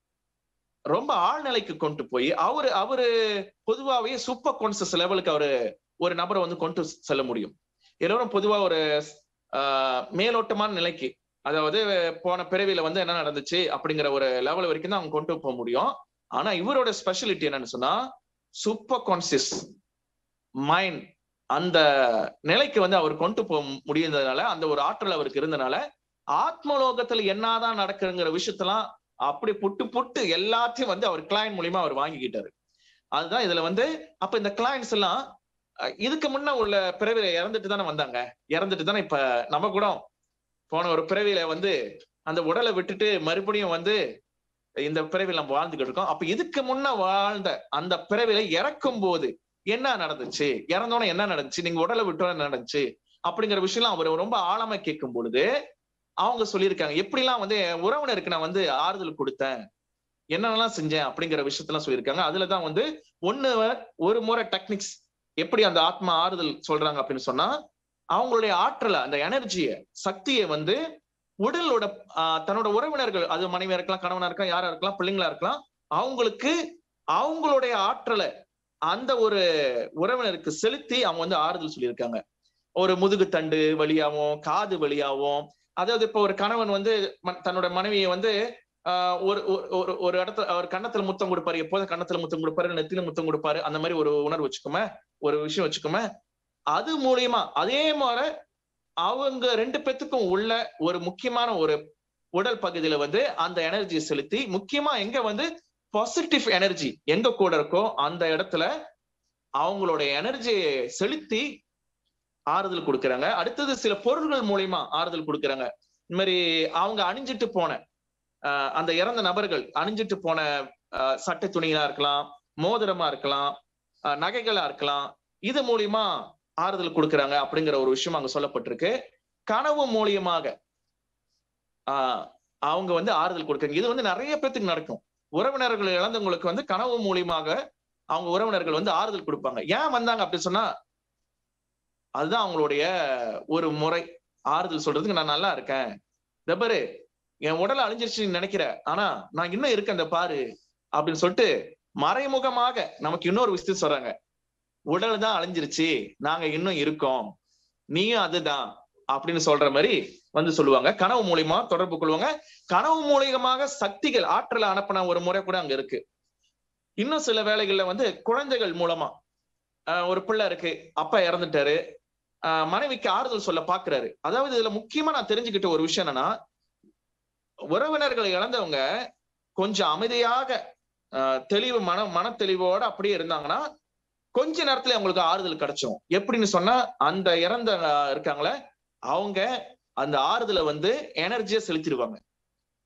Speaker 1: ரொம்ப ஆழ்நிலைக்கு கொண்டு போய் அவரு அவரு பொதுவாகவே சூப்பர் கான்சியஸ் லெவலுக்கு அவரு ஒரு நபரை வந்து கொண்டு செல்ல முடியும் எல்லோரும் பொதுவா ஒரு ஆஹ் மேலோட்டமான நிலைக்கு அதாவது போன பிறவியில வந்து என்ன நடந்துச்சு அப்படிங்கிற ஒரு லெவல் வரைக்கும் தான் அவங்க கொண்டு போக முடியும் ஆனா இவரோட ஸ்பெஷாலிட்டி என்னன்னு சொன்னா சூப்பர் கான்சியஸ் மைண்ட் அந்த நிலைக்கு வந்து அவர் கொண்டு போக முடியுறதுனால அந்த ஒரு ஆற்றல் அவருக்கு இருந்தனால ஆத்மலோகத்துல என்னதான் நடக்குங்கிற விஷயத்தெல்லாம் அப்படி புட்டு புட்டு எல்லாத்தையும் வந்து அவர் கிளைண்ட் மூலியமா அவர் வாங்கிக்கிட்டாரு அதுதான் இதுல வந்து அப்ப இந்த கிளைண்ட்ஸ் எல்லாம் அஹ் இதுக்கு முன்ன உள்ள பிறவில இறந்துட்டு தானே வந்தாங்க இறந்துட்டு தானே இப்ப நம்ம கூட போன ஒரு பிறவியில வந்து அந்த உடலை விட்டுட்டு மறுபடியும் வந்து இந்த பிறவில நம்ம வாழ்ந்துகிட்டு இருக்கோம் அப்ப இதுக்கு முன்ன வாழ்ந்த அந்த பிறவில இறக்கும் போது என்ன நடந்துச்சு இறந்தோன்னே என்ன நடந்துச்சு நீங்க உடலை விட்டோன்னு என்ன நடந்துச்சு அப்படிங்கிற விஷயம் அவர் ரொம்ப ஆழமா கேட்கும் பொழுது அவங்க சொல்லியிருக்காங்க எப்படிலாம் வந்து என் உறவினருக்கு நான் வந்து ஆறுதல் கொடுத்தேன் என்னென்னலாம் செஞ்சேன் அப்படிங்கிற விஷயத்தெல்லாம் சொல்லியிருக்காங்க அதுலதான் வந்து ஒண்ணு ஒரு முறை டெக்னிக்ஸ் எப்படி அந்த ஆத்மா ஆறுதல் சொல்றாங்க அப்படின்னு சொன்னா அவங்களுடைய ஆற்றலை அந்த எனர்ஜிய சக்தியை வந்து உடலோட ஆஹ் தன்னோட உறவினர்கள் அது மனைவியா இருக்கலாம் கணவனா இருக்கலாம் யாரா இருக்கலாம் பிள்ளைங்களா இருக்கலாம் அவங்களுக்கு அவங்களுடைய ஆற்றலை அந்த ஒரு உறவினருக்கு செலுத்தி அவங்க வந்து ஆறுதல் சொல்லியிருக்காங்க ஒரு முதுகு தண்டு வழியாவும் காது வழியாவும் அதாவது இப்ப ஒரு கணவன் வந்து தன்னோட மனைவியை வந்து ஆஹ் ஒரு ஒரு ஒரு இடத்துல அவர் கன்னத்துல முத்தம் கொடுப்பாரு எப்போதும் கன்னத்துல முத்தம் கொடுப்பாரு நெத்தில முத்தம் கொடுப்பாரு அந்த மாதிரி ஒரு உணர்வு வச்சுக்கோமே ஒரு விஷயம் வச்சுக்கோமே அது மூலியமா அதே மாதிரி அவங்க ரெண்டு பேத்துக்கும் உள்ள ஒரு முக்கியமான ஒரு உடல் பகுதியில வந்து அந்த எனர்ஜியை செலுத்தி முக்கியமா எங்க வந்து பாசிட்டிவ் எனர்ஜி எங்க கூட இருக்கோ அந்த இடத்துல அவங்களுடைய எனர்ஜியை செலுத்தி ஆறுதல் கொடுக்கறாங்க அடுத்தது சில பொருள்கள் மூலியமா ஆறுதல் கொடுக்கறாங்க இந்த மாதிரி அவங்க அணிஞ்சிட்டு போன அந்த இறந்த நபர்கள் அணிஞ்சிட்டு போன சட்டை துணிகளா இருக்கலாம் மோதிரமா இருக்கலாம் நகைகளா இருக்கலாம் இது மூலியமா ஆறுதல் கொடுக்கறாங்க அப்படிங்கிற ஒரு விஷயம் அங்க சொல்லப்பட்டிருக்கு கனவு மூலியமாக ஆஹ் அவங்க வந்து ஆறுதல் கொடுக்குறாங்க இது வந்து நிறைய பேத்துக்கு நடக்கும் உறவினர்கள் இழந்தவங்களுக்கு வந்து கனவு மூலியமாக அவங்க உறவினர்கள் வந்து ஆறுதல் கொடுப்பாங்க ஏன் வந்தாங்க அப்படின்னு சொன்னா அதுதான் அவங்களுடைய ஒரு முறை ஆறுதல் சொல்றதுக்கு நான் நல்லா இருக்கேன் தபரு என் உடல் அழிஞ்சிருச்சுன்னு நினைக்கிற ஆனா நான் இன்னும் இருக்கேன் இந்த பாரு அப்படின்னு சொல்லிட்டு மறைமுகமாக நமக்கு இன்னொரு விஷயத்த சொல்றாங்க உடல் தான் அழிஞ்சிருச்சு நாங்க இன்னும் இருக்கோம் நீயும் அதுதான் அப்படின்னு சொல்ற மாதிரி வந்து சொல்லுவாங்க கனவு மூலியமா தொடர்பு கொள்வாங்க கனவு மூலியமாக சக்திகள் ஆற்றலை அனுப்பின ஒரு முறை கூட அங்க இருக்கு இன்னும் சில வேலைகள்ல வந்து குழந்தைகள் மூலமா ஒரு பிள்ளை இருக்கு அப்பா இறந்துட்டாரு மனைவிக்கு ஆறுதல் சொல்ல பாக்குறாரு அதாவது இதுல முக்கியமா நான் தெரிஞ்சுக்கிட்ட ஒரு விஷயம் என்னன்னா உறவினர்களை இழந்தவங்க கொஞ்சம் அமைதியாக தெளிவு மன மன தெளிவோட அப்படியே இருந்தாங்கன்னா கொஞ்ச நேரத்துல அவங்களுக்கு ஆறுதல் கிடைச்சோம் எப்படின்னு சொன்னா அந்த இறந்த இருக்காங்களே அவங்க அந்த ஆறுதலை வந்து எனர்ஜியா செலுத்திடுவாங்க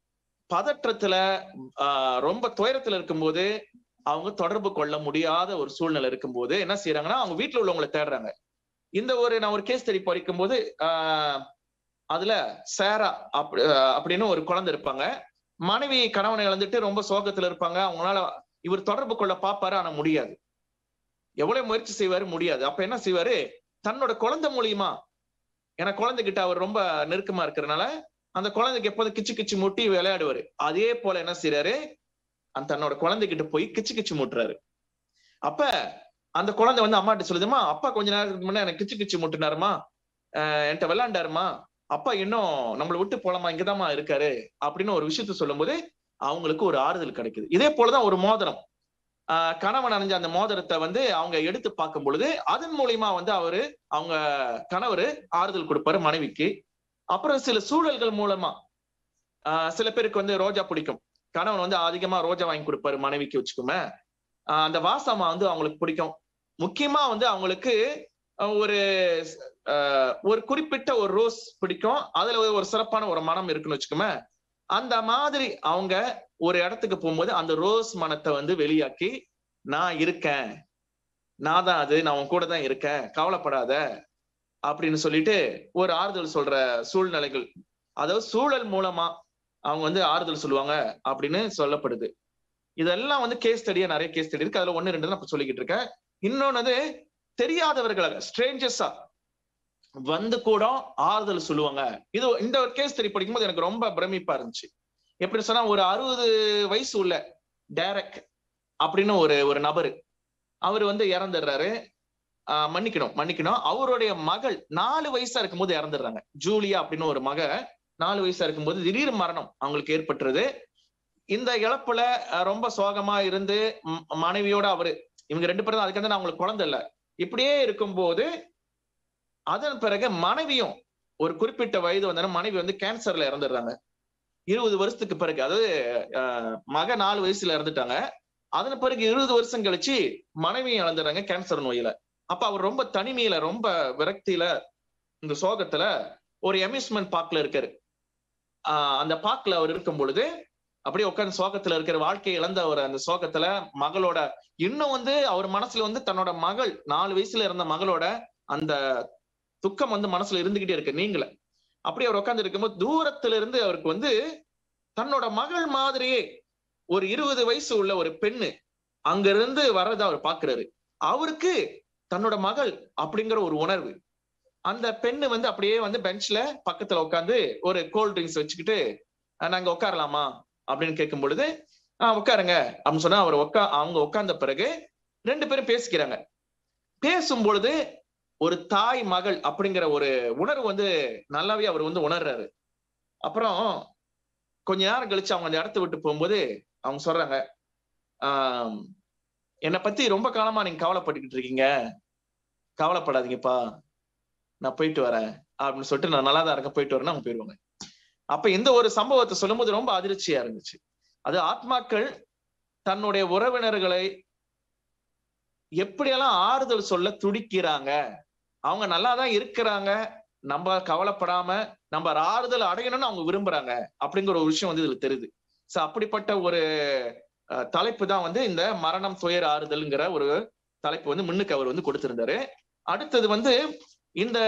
Speaker 1: பதற்றத்துல ஆஹ் ரொம்ப துயரத்துல இருக்கும்போது அவங்க தொடர்பு கொள்ள முடியாத ஒரு சூழ்நிலை இருக்கும்போது என்ன செய்யறாங்கன்னா அவங்க வீட்டுல உள்ளவங்களை தேடுறாங்க இந்த ஒரு நான் ஒரு கேஸ் ஸ்டடி படிக்கும் போது ஆஹ் அதுல சேரா அப்படி அப்படின்னு ஒரு குழந்தை இருப்பாங்க மனைவி கணவனை இழந்துட்டு ரொம்ப சோகத்துல இருப்பாங்க அவங்களால இவர் தொடர்பு கொள்ள பாப்பாரு ஆனா முடியாது எவ்வளவு முயற்சி செய்வாரு முடியாது அப்ப என்ன செய்வாரு தன்னோட குழந்தை மூலியமா ஏன்னா குழந்தைகிட்ட அவர் ரொம்ப நெருக்கமா இருக்கிறனால அந்த குழந்தைக்கு எப்போதும் கிச்சு கிச்சு முட்டி விளையாடுவாரு அதே போல என்ன செய்யறாரு அந்த தன்னோட குழந்தைகிட்ட போய் கிச்சு கிச்சு முட்டுறாரு அப்ப அந்த குழந்தை வந்து அம்மாட்ட சொல்லுதுமா அப்பா கொஞ்ச நேரத்துக்கு முன்னாடி எனக்கு கிச்சு கிச்சு முட்டுனாருமா என்கிட்ட விளையாண்டாருமா அப்பா இன்னும் நம்மளை விட்டு போலாமா இங்கதாம்மா இருக்காரு அப்படின்னு ஒரு விஷயத்த சொல்லும்போது அவங்களுக்கு ஒரு ஆறுதல் கிடைக்குது இதே போலதான் ஒரு மோதிரம் ஆஹ் கணவன் அணிஞ்ச அந்த மோதிரத்தை வந்து அவங்க எடுத்து பார்க்கும் பொழுது அதன் மூலியமா வந்து அவரு அவங்க கணவர் ஆறுதல் கொடுப்பாரு மனைவிக்கு அப்புறம் சில சூழல்கள் மூலமா ஆஹ் சில பேருக்கு வந்து ரோஜா பிடிக்கும் கணவன் வந்து அதிகமா ரோஜா வாங்கி கொடுப்பாரு மனைவிக்கு வச்சுக்கோமே ஆஹ் அந்த வாசமா வந்து அவங்களுக்கு பிடிக்கும் முக்கியமா வந்து அவங்களுக்கு ஒரு ஒரு குறிப்பிட்ட ஒரு ரோஸ் பிடிக்கும் அதுல ஒரு சிறப்பான ஒரு மனம் இருக்குன்னு வச்சுக்கோமே அந்த மாதிரி அவங்க ஒரு இடத்துக்கு போகும்போது அந்த ரோஸ் மனத்தை வந்து வெளியாக்கி நான் இருக்கேன் நான் தான் அது நான் உன் கூட தான் இருக்கேன் கவலைப்படாத அப்படின்னு சொல்லிட்டு ஒரு ஆறுதல் சொல்ற சூழ்நிலைகள் அதாவது சூழல் மூலமா அவங்க வந்து ஆறுதல் சொல்லுவாங்க அப்படின்னு சொல்லப்படுது இதெல்லாம் வந்து கேஸ் ஸ்டடியா நிறைய கேஸ் ஸ்டடி இருக்கு அதுல ஒன்னு ரெண்டு தான் சொல்லிக்கிட்டு இருக்கேன் இன்னொன்னு வந்து தெரியாதவர்களாக ஸ்ட்ரேஞ்சர்ஸா வந்து கூட ஆறுதல் சொல்லுவாங்க இது இந்த ஒரு கேஸ் ஸ்டடி படிக்கும்போது எனக்கு ரொம்ப பிரமிப்பா இருந்துச்சு எப்படி சொன்னா ஒரு அறுபது வயசு உள்ள டேரக் அப்படின்னு ஒரு ஒரு நபரு அவர் வந்து இறந்துடுறாரு ஆஹ் மன்னிக்கணும் மன்னிக்கணும் அவருடைய மகள் நாலு வயசா இருக்கும்போது இறந்துடுறாங்க ஜூலியா அப்படின்னு ஒரு மக நாலு வயசா இருக்கும்போது திடீர் மரணம் அவங்களுக்கு ஏற்பட்டுருது இந்த இழப்புல ரொம்ப சோகமா இருந்து மனைவியோட அவரு இவங்க ரெண்டு பேரும் அதுக்கு வந்து அவங்களுக்கு குழந்தை இல்ல இப்படியே இருக்கும்போது அதன் பிறகு மனைவியும் ஒரு குறிப்பிட்ட வயது வந்தாலும் மனைவி வந்து கேன்சர்ல இறந்துடுறாங்க இருபது வருஷத்துக்கு பிறகு அதாவது மக நாலு வயசுல இறந்துட்டாங்க அதன் பிறகு இருபது வருஷம் கழிச்சு மனைவியும் இழந்துடுறாங்க கேன்சர் நோயில அப்ப அவர் ரொம்ப தனிமையில ரொம்ப விரக்தியில இந்த சோகத்துல ஒரு எம்யூஸ்மெண்ட் பார்க்ல இருக்காரு ஆஹ் அந்த பார்க்ல அவர் இருக்கும் பொழுது அப்படியே உட்காந்து சோகத்துல இருக்கிற வாழ்க்கையை இழந்த ஒரு அந்த சோகத்துல மகளோட இன்னும் வந்து அவர் மனசுல வந்து தன்னோட மகள் நாலு வயசுல இருந்த மகளோட அந்த துக்கம் வந்து மனசுல இருந்துகிட்டே இருக்கு நீங்கள அப்படி அவர் உட்கார்ந்து இருக்கும்போது தூரத்துல இருந்து அவருக்கு வந்து தன்னோட மகள் மாதிரியே ஒரு இருபது வயசு உள்ள ஒரு பெண்ணு அங்க இருந்து வர்றத அவர் பாக்குறாரு அவருக்கு தன்னோட மகள் அப்படிங்கிற ஒரு உணர்வு அந்த பெண்ணு வந்து அப்படியே வந்து பெஞ்ச்ல பக்கத்துல உட்காந்து ஒரு கோல்ட் ட்ரிங்க்ஸ் வச்சுக்கிட்டு நாங்க உட்காரலாமா அப்படின்னு கேட்கும் பொழுது ஆஹ் உட்காருங்க அப்படின்னு சொன்னா அவர் உட்கா அவங்க உட்கார்ந்த பிறகு ரெண்டு பேரும் பேசிக்கிறாங்க பேசும் பொழுது ஒரு தாய் மகள் அப்படிங்கிற ஒரு உணர்வு வந்து நல்லாவே அவர் வந்து உணர்றாரு அப்புறம் கொஞ்ச நேரம் கழிச்சு அவங்க அந்த இடத்த விட்டு போகும்போது அவங்க சொல்றாங்க ஆஹ் என்னை பத்தி ரொம்ப காலமா நீங்க கவலைப்பட்டுக்கிட்டு இருக்கீங்க கவலைப்படாதீங்கப்பா நான் போயிட்டு வரேன் அப்படின்னு சொல்லிட்டு நான் நல்லா தான் இருக்கேன் போயிட்டு வரேன் அவங்க போயிடுவாங்க அப்ப இந்த ஒரு சம்பவத்தை சொல்லும்போது ரொம்ப அதிர்ச்சியா இருந்துச்சு அது ஆத்மாக்கள் தன்னுடைய உறவினர்களை எப்படியெல்லாம் ஆறுதல் சொல்ல துடிக்கிறாங்க அவங்க நல்லா தான் இருக்கிறாங்க நம்ம கவலைப்படாம நம்ம ஆறுதல் அடையணும்னு அவங்க விரும்புறாங்க அப்படிங்கிற ஒரு விஷயம் வந்து இதுல தெரியுது சோ அப்படிப்பட்ட ஒரு தலைப்பு தான் வந்து இந்த மரணம் துயர் ஆறுதல்ங்கிற ஒரு தலைப்பு வந்து முன்னுக்கு அவர் வந்து கொடுத்திருந்தாரு அடுத்தது வந்து இந்த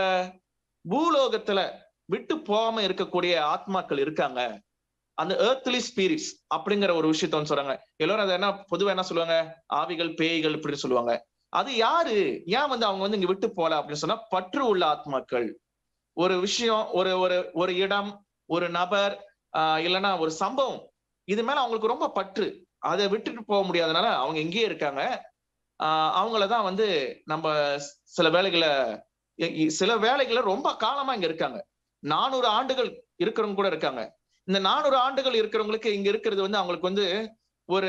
Speaker 1: பூலோகத்துல விட்டு போகாம இருக்கக்கூடிய ஆத்மாக்கள் இருக்காங்க அந்த ஏர்த்லி ஸ்பிரிட்ஸ் அப்படிங்கிற ஒரு விஷயத்த வந்து சொல்றாங்க எல்லாரும் அதை என்ன பொதுவா என்ன சொல்லுவாங்க ஆவிகள் பேய்கள் இப்படின்னு சொல்லுவாங்க அது யாரு ஏன் வந்து அவங்க வந்து இங்க விட்டு போல அப்படின்னு சொன்னா பற்று உள்ள ஆத்மாக்கள் ஒரு விஷயம் ஒரு ஒரு ஒரு இடம் ஒரு நபர் ஆஹ் இல்லைன்னா ஒரு சம்பவம் இது மேல அவங்களுக்கு ரொம்ப பற்று அதை விட்டுட்டு போக முடியாதனால அவங்க இங்கேயே இருக்காங்க ஆஹ் அவங்களதான் வந்து நம்ம சில வேலைகளை சில வேலைகளை ரொம்ப காலமா இங்க இருக்காங்க நானூறு ஆண்டுகள் இருக்கிறவங்க கூட இருக்காங்க இந்த நானூறு ஆண்டுகள் இருக்கிறவங்களுக்கு இங்க இருக்கிறது வந்து அவங்களுக்கு வந்து ஒரு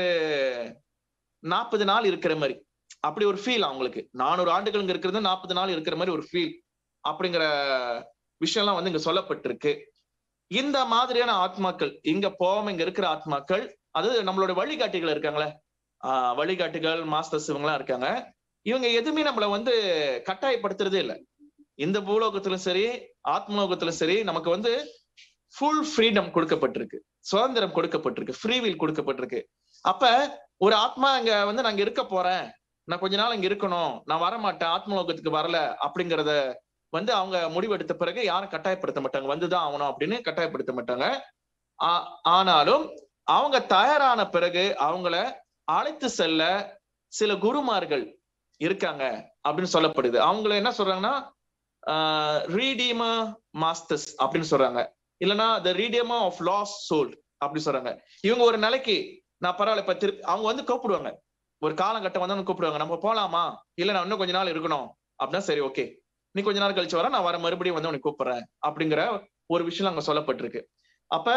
Speaker 1: நாற்பது நாள் இருக்கிற மாதிரி அப்படி ஒரு ஃபீல் அவங்களுக்கு நானூறு ஆண்டுகள் இங்க இருக்கிறது நாற்பது நாள் இருக்கிற மாதிரி ஒரு ஃபீல் அப்படிங்கிற விஷயம்லாம் வந்து இங்க சொல்லப்பட்டிருக்கு இந்த மாதிரியான ஆத்மாக்கள் இங்க போகாம இங்க இருக்கிற ஆத்மாக்கள் அது நம்மளோட வழிகாட்டிகள் இருக்காங்களே ஆஹ் வழிகாட்டிகள் மாஸ்டர்ஸ் இவங்கெல்லாம் இருக்காங்க இவங்க எதுவுமே நம்மள வந்து கட்டாயப்படுத்துறதே இல்லை இந்த பூலோகத்திலும் சரி ஆத்மலோகத்திலும் சரி நமக்கு வந்து ஃபுல் ஃப்ரீடம் கொடுக்கப்பட்டிருக்கு சுதந்திரம் கொடுக்கப்பட்டிருக்கு ஃப்ரீவில் கொடுக்கப்பட்டிருக்கு அப்ப ஒரு ஆத்மா இங்க வந்து நான் இங்க இருக்க போறேன் நான் கொஞ்ச நாள் இங்க இருக்கணும் நான் வர மாட்டேன் ஆத்மலோகத்துக்கு வரல அப்படிங்கறத வந்து அவங்க முடிவெடுத்த பிறகு யாரும் கட்டாயப்படுத்த மாட்டாங்க வந்துதான் ஆகணும் அப்படின்னு கட்டாயப்படுத்த மாட்டாங்க ஆனாலும் அவங்க தயாரான பிறகு அவங்கள அழைத்து செல்ல சில குருமார்கள் இருக்காங்க அப்படின்னு சொல்லப்படுது அவங்கள என்ன சொல்றாங்கன்னா ரீடீமா மாஸ்டர்ஸ் அப்படின்னு சொல்றாங்க இல்லைன்னா த ரீடியமா ஆஃப் லாஸ் சோல் அப்படி சொல்றாங்க இவங்க ஒரு நிலைக்கு நான் பரவாயில்ல இப்ப திருப்பி அவங்க வந்து கூப்பிடுவாங்க ஒரு காலகட்டம் வந்து கூப்பிடுவாங்க நம்ம போலாமா இல்ல நான் இன்னும் கொஞ்ச நாள் இருக்கணும் அப்படின்னா சரி ஓகே நீ கொஞ்ச நாள் கழிச்சு வர நான் வர மறுபடியும் வந்து உனக்கு கூப்பிடுறேன் அப்படிங்கிற ஒரு விஷயம் அங்க சொல்லப்பட்டிருக்கு அப்ப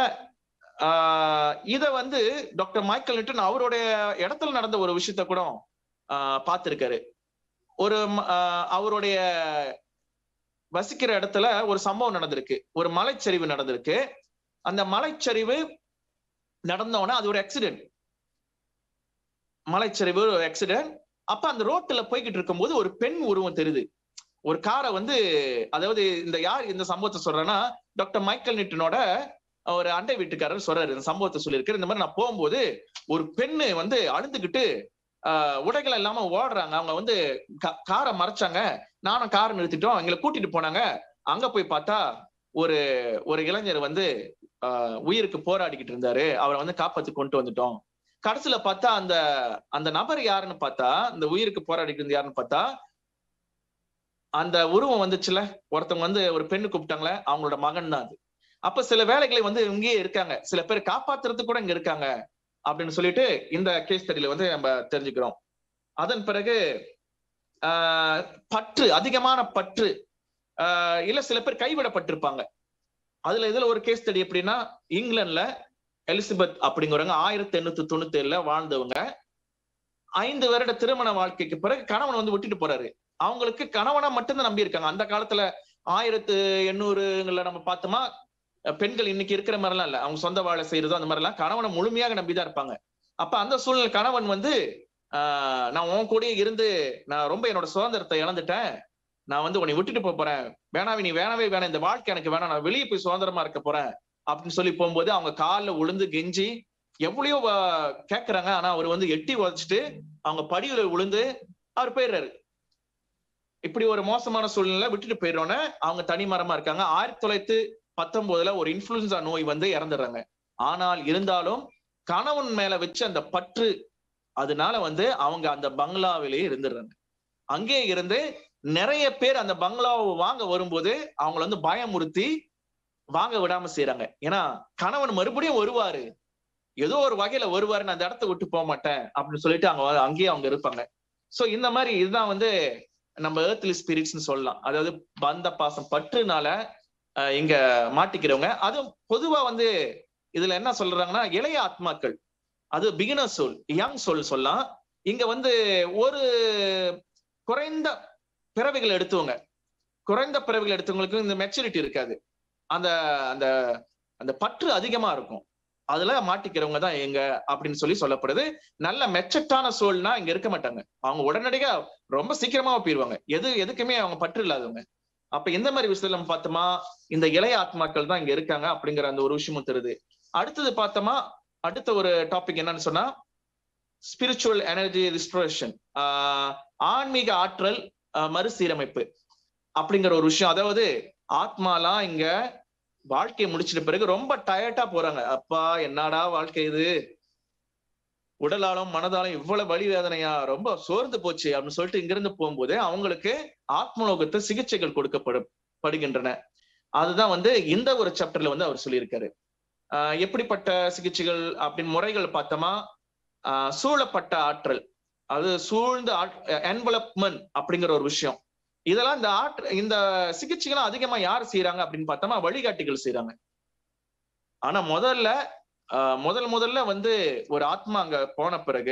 Speaker 1: ஆஹ் இத வந்து டாக்டர் மைக்கேல் நிட்டன் அவருடைய இடத்துல நடந்த ஒரு விஷயத்த கூட ஆஹ் பார்த்திருக்காரு ஒரு அவருடைய வசிக்கிற இடத்துல ஒரு சம்பவம் நடந்திருக்கு ஒரு மலைச்சரிவு நடந்திருக்கு அந்த மலைச்சரிவு நடந்தோடனே அது ஒரு ஆக்சிடென்ட் மலைச்சரிவு ஒரு ஆக்சிடென்ட் அப்ப அந்த ரோட்ல போய்கிட்டு இருக்கும்போது ஒரு பெண் உருவம் தெரியுது ஒரு காரை வந்து அதாவது இந்த யார் இந்த சம்பவத்தை சொல்றேன்னா டாக்டர் மைக்கேல் நிட்டனோட ஒரு அண்டை வீட்டுக்காரர் சொல்றாரு இந்த சம்பவத்தை சொல்லியிருக்காரு இந்த மாதிரி நான் போகும்போது ஒரு பெண்ணு வந்து அழுந்துகிட்டு ஆஹ் உடைகள் இல்லாம ஓடுறாங்க அவங்க வந்து காரை மறைச்சாங்க நானும் காரை நிறுத்திட்டோம் எங்களை கூட்டிட்டு போனாங்க அங்க போய் பார்த்தா ஒரு ஒரு இளைஞர் வந்து ஆஹ் உயிருக்கு போராடிக்கிட்டு இருந்தாரு அவரை வந்து காப்பாத்து கொண்டு வந்துட்டோம் கடைசியில பார்த்தா அந்த அந்த நபர் யாருன்னு பார்த்தா இந்த உயிருக்கு போராடிட்டு இருந்து யாருன்னு பார்த்தா அந்த உருவம் வந்துச்சுல ஒருத்தவங்க வந்து ஒரு பெண்ணு கூப்பிட்டாங்களே அவங்களோட மகன் தான் அது அப்ப சில வேலைகளை வந்து இங்கேயே இருக்காங்க சில பேர் காப்பாத்துறதுக்கு கூட இங்க இருக்காங்க அப்படின்னு சொல்லிட்டு இந்த கேஸ் ஸ்டடியில வந்து நம்ம தெரிஞ்சுக்கிறோம் அதன் பிறகு ஆஹ் பற்று அதிகமான பற்று ஆஹ் இல்ல சில பேர் கைவிடப்பட்டிருப்பாங்க அதுல இதுல ஒரு கேஸ் ஸ்டடி எப்படின்னா இங்கிலாந்துல எலிசபெத் அப்படிங்கிறவங்க ஆயிரத்தி எண்ணூத்தி தொண்ணூத்தி ஏழுல வாழ்ந்தவங்க ஐந்து வருட திருமண வாழ்க்கைக்கு பிறகு கணவன் வந்து விட்டுட்டு போறாரு அவங்களுக்கு கணவனை மட்டும்தான் நம்பி இருக்காங்க அந்த காலத்துல ஆயிரத்து எண்ணூறுங்கள நம்ம பார்த்தோமா பெண்கள் இன்னைக்கு இருக்கிற மாதிரிலாம் இல்ல அவங்க சொந்த வாழை செய்யறதோ அந்த மாதிரிலாம் கணவனை முழுமையாக நம்பிதான் இருப்பாங்க அப்ப அந்த சூழ்நிலை கணவன் வந்து ஆஹ் நான் உன் கூடயே இருந்து நான் ரொம்ப என்னோட சுதந்திரத்தை இழந்துட்டேன் நான் வந்து உன்னை விட்டுட்டு போக போறேன் வேணாவே நீ வேணவே வேணாம் இந்த வாழ்க்கை எனக்கு வேணாம் நான் வெளியே போய் சுதந்திரமா இருக்க போறேன் அப்படின்னு சொல்லி போகும்போது அவங்க காலில் உளுந்து கெஞ்சி எவ்வளயோ கேக்குறாங்க ஆனா அவர் வந்து எட்டி உதச்சிட்டு அவங்க படியில உளுந்து அவர் போயிடுறாரு இப்படி ஒரு மோசமான சூழ்நிலை விட்டுட்டு போயிடுறோன்னு அவங்க தனிமரமா இருக்காங்க ஆயிரத்தி தொள்ளாயிரத்தி பத்தொன்பதுல ஒரு இன்ஃபுளுன்சா நோய் வந்து இறந்துடுறாங்க ஆனால் இருந்தாலும் கணவன் மேல வச்சு அந்த பற்று அதனால வந்து அவங்க அந்த பங்களாவிலேயே இருந்துடுறாங்க அங்கே இருந்து நிறைய பேர் அந்த பங்களாவை வாங்க வரும்போது அவங்கள வந்து பயமுறுத்தி வாங்க விடாம செய்யறாங்க ஏன்னா கணவன் மறுபடியும் வருவாரு ஏதோ ஒரு வகையில வருவாரு நான் அந்த இடத்த விட்டு போக மாட்டேன் அப்படின்னு சொல்லிட்டு அவங்க அங்கேயே அவங்க இருப்பாங்க சோ இந்த மாதிரி இதுதான் வந்து நம்ம ஏர்த்லி ஸ்பிரிட்ஸ்னு சொல்லலாம் அதாவது பந்த பாசம் பற்றுனால இங்க மாட்டிக்கிறவங்க அதுவும் பொதுவா வந்து இதுல என்ன சொல்றாங்கன்னா இளைய ஆத்மாக்கள் அது பிகினர் சோல் யங் சோல் சொல்லலாம் இங்க வந்து ஒரு குறைந்த பிறவிகள் எடுத்தவங்க குறைந்த பிறவிகள் எடுத்தவங்களுக்கு இந்த மெச்சூரிட்டி இருக்காது அந்த அந்த அந்த பற்று அதிகமா இருக்கும் அதுல மாட்டிக்கிறவங்க தான் எங்க அப்படின்னு சொல்லி சொல்லப்படுது நல்ல மெச்சட்டான சோல்னா இங்க இருக்க மாட்டாங்க அவங்க உடனடியா ரொம்ப சீக்கிரமா போயிருவாங்க எது எதுக்குமே அவங்க பற்று இல்லாதவங்க அப்ப எந்த மாதிரி விஷயத்துல நம்ம பார்த்தோமா இந்த இளைய ஆத்மாக்கள் தான் இங்க இருக்காங்க அப்படிங்கிற அந்த ஒரு விஷயமும் தருது அடுத்தது பார்த்தோமா அடுத்த ஒரு டாபிக் என்னன்னு சொன்னா ஸ்பிரிச்சுவல் எனர்ஜி ரிஸ்டரேஷன் ஆன்மீக ஆற்றல் மறுசீரமைப்பு அப்படிங்கிற ஒரு விஷயம் அதாவது ஆத்மாலாம் இங்க வாழ்க்கையை முடிச்சிட்ட பிறகு ரொம்ப டயர்டா போறாங்க அப்பா என்னடா வாழ்க்கை இது உடலாலும் மனதாலும் இவ்வளவு வலி வேதனையா ரொம்ப சோர்ந்து போச்சு அப்படின்னு சொல்லிட்டு இங்கிருந்து போகும்போது அவங்களுக்கு ஆத்மலோகத்தை சிகிச்சைகள் கொடுக்கப்படும் படுகின்றன அதுதான் வந்து இந்த ஒரு சாப்டர்ல வந்து அவர் சொல்லியிருக்காரு ஆஹ் எப்படிப்பட்ட சிகிச்சைகள் அப்படின்னு முறைகள் பார்த்தோமா ஆஹ் சூழப்பட்ட ஆற்றல் அது சூழ்ந்த என்வலப்மெண்ட் அப்படிங்கிற ஒரு விஷயம் இதெல்லாம் இந்த ஆற்று இந்த சிகிச்சைகள்லாம் அதிகமா யார் செய்யறாங்க அப்படின்னு பார்த்தோமா வழிகாட்டிகள் செய்யறாங்க ஆனா முதல்ல முதல் முதல்ல வந்து ஒரு ஆத்மா அங்க போன பிறகு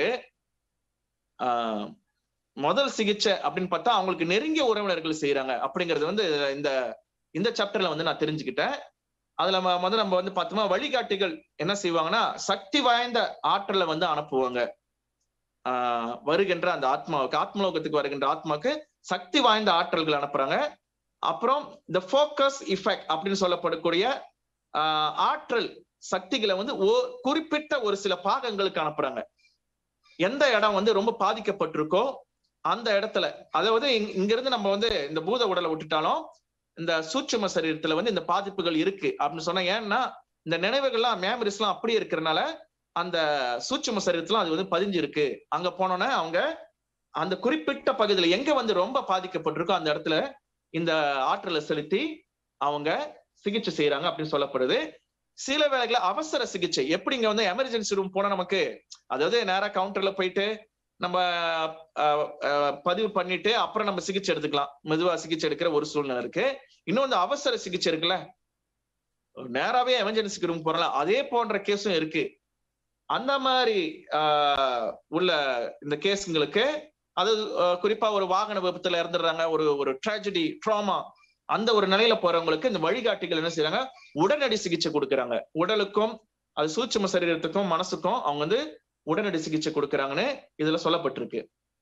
Speaker 1: ஆஹ் முதல் சிகிச்சை அப்படின்னு பார்த்தா அவங்களுக்கு நெருங்கிய உறவினர்கள் செய்யறாங்க அப்படிங்கிறது வந்து இந்த இந்த சாப்டர்ல வந்து நான் தெரிஞ்சுக்கிட்டேன் அதுல முதல்ல நம்ம வந்து பார்த்தோமா வழிகாட்டிகள் என்ன செய்வாங்கன்னா சக்தி வாய்ந்த ஆற்றலை வந்து அனுப்புவாங்க ஆஹ் வருகின்ற அந்த ஆத்மாவுக்கு ஆத்மலோகத்துக்கு வருகின்ற ஆத்மாவுக்கு சக்தி வாய்ந்த ஆற்றல்கள் அனுப்புறாங்க அப்புறம் இந்த ஃபோக்கஸ் இஃபெக்ட் அப்படின்னு சொல்லப்படக்கூடிய ஆற்றல் சக்திகளை வந்து ஓ- குறிப்பிட்ட ஒரு சில பாகங்களுக்கு அனுப்புறாங்க எந்த இடம் வந்து ரொம்ப பாதிக்கப்பட்டிருக்கோ அந்த இடத்துல அதாவது இங்க- இங்க இருந்து நம்ம வந்து இந்த பூத உடலை விட்டுட்டாலும் இந்த சூட்சும சரீரத்துல வந்து இந்த பாதிப்புகள் இருக்கு அப்படின்னு சொன்னா ஏன்னா இந்த நினைவுகள்லாம் மெமரிஸ் எல்லாம் அப்படியே இருக்கிறனால அந்த சூட்சும சரீரத்துல அது வந்து பதிஞ்சிருக்கு அங்க போனோன்னே அவங்க அந்த குறிப்பிட்ட பகுதியில எங்க வந்து ரொம்ப பாதிக்கப்பட்டிருக்கோ அந்த இடத்துல இந்த ஆற்றலை செலுத்தி அவங்க சிகிச்சை செய்யறாங்க அப்படின்னு சொல்லப்படுது சில வேளைகள அவசர சிகிச்சை எப்படி இங்க வந்து எமர்ஜென்சி ரூம் போனா நமக்கு அதாவது நேரா கவுண்டர்ல போயிட்டு நம்ம அஹ், அஹ், பதிவு பண்ணிட்டு அப்புறம் நம்ம சிகிச்சை எடுத்துக்கலாம் மெதுவா சிகிச்சை எடுக்கிற ஒரு சூழ்நிலை இருக்கு இன்னொன்று அவசர சிகிச்சை இருக்குல்ல நேராவே எமர்ஜென்சிக்கு ரூம் போறல அதே போன்ற கேஸும் இருக்கு அந்த மாதிரி ஆஹ், உள்ள இந்த கேஸுங்களுக்கு அது அஹ், குறிப்பா ஒரு வாகன விபத்துல இறந்துடுறாங்க ஒரு ஒரு ட்ராஜடி ட்ராமா அந்த ஒரு நிலையில போறவங்களுக்கு இந்த வழிகாட்டிகள் என்ன செய்யறாங்க உடனடி சிகிச்சை கொடுக்கறாங்க உடலுக்கும் அது சூட்சும சரீரத்துக்கும் மனசுக்கும் அவங்க வந்து உடனடி சிகிச்சை கொடுக்கறாங்கன்னு இதுல சொல்லப்பட்டிருக்கு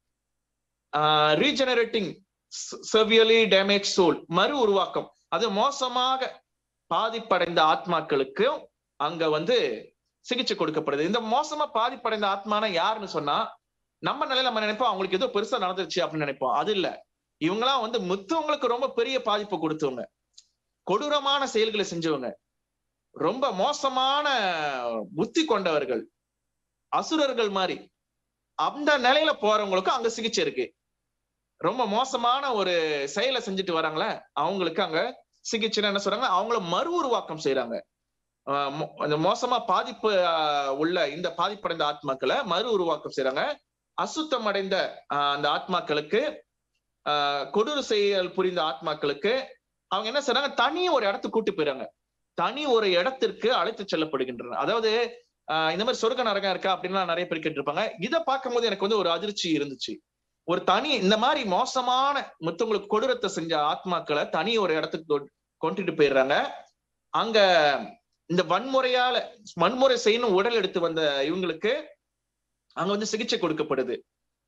Speaker 1: ரீஜெனரேட்டிங் செவியலி டேமேஜ் சோல் மறு உருவாக்கம் அது மோசமாக பாதிப்படைந்த ஆத்மாக்களுக்கு அங்க வந்து சிகிச்சை கொடுக்கப்படுது இந்த மோசமா பாதிப்படைந்த ஆத்மான யாருன்னு சொன்னா நம்ம நிலையில நம்ம நினைப்போம் அவங்களுக்கு ஏதோ பெருசா நடந்துருச்சு அப்படின்னு நினைப்போம் அது இல்ல இவங்கெல்லாம் வந்து முத்தவங்களுக்கு ரொம்ப பெரிய பாதிப்பு கொடுத்தவங்க கொடூரமான செயல்களை செஞ்சவங்க ரொம்ப மோசமான புத்தி கொண்டவர்கள் அசுரர்கள் மாதிரி அந்த நிலையில போறவங்களுக்கும் அங்க சிகிச்சை இருக்கு ரொம்ப மோசமான ஒரு செயலை செஞ்சுட்டு வராங்களே அவங்களுக்கு அங்க சிகிச்சைன்னு என்ன சொல்றாங்க அவங்கள மறு உருவாக்கம் செய்யறாங்க ஆஹ் மோ- அந்த மோசமா பாதிப்பு ஆஹ் உள்ள இந்த பாதிப்படைந்த ஆத்மாக்களை மறு உருவாக்கம் செய்யறாங்க அசுத்தம் அடைந்த ஆஹ் அந்த ஆத்மாக்களுக்கு ஆஹ் கொடூர செயல் புரிந்த ஆத்மாக்களுக்கு அவங்க என்ன செய்றாங்க தனி ஒரு இடத்துக்கு கூட்டி போயிறாங்க தனி ஒரு இடத்திற்கு அழைத்து செல்லப்படுகின்றன அதாவது ஆஹ் இந்த மாதிரி சொர்க்க நரகம் இருக்கா அப்படின்லாம் நிறைய பேர் கேட்டிருப்பாங்க இதை பார்க்கும்போது எனக்கு வந்து ஒரு அதிர்ச்சி இருந்துச்சு ஒரு தனி இந்த மாதிரி மோசமான மத்தவங்களுக்கு கொடூரத்தை செஞ்ச ஆத்மாக்களை தனி ஒரு இடத்துக்கு கொ- கொண்டுட்டு போயிடுறாங்க அங்க இந்த வன்முறையால வன்முறை செய்யணும் உடல் எடுத்து வந்த இவங்களுக்கு அங்க வந்து சிகிச்சை கொடுக்கப்படுது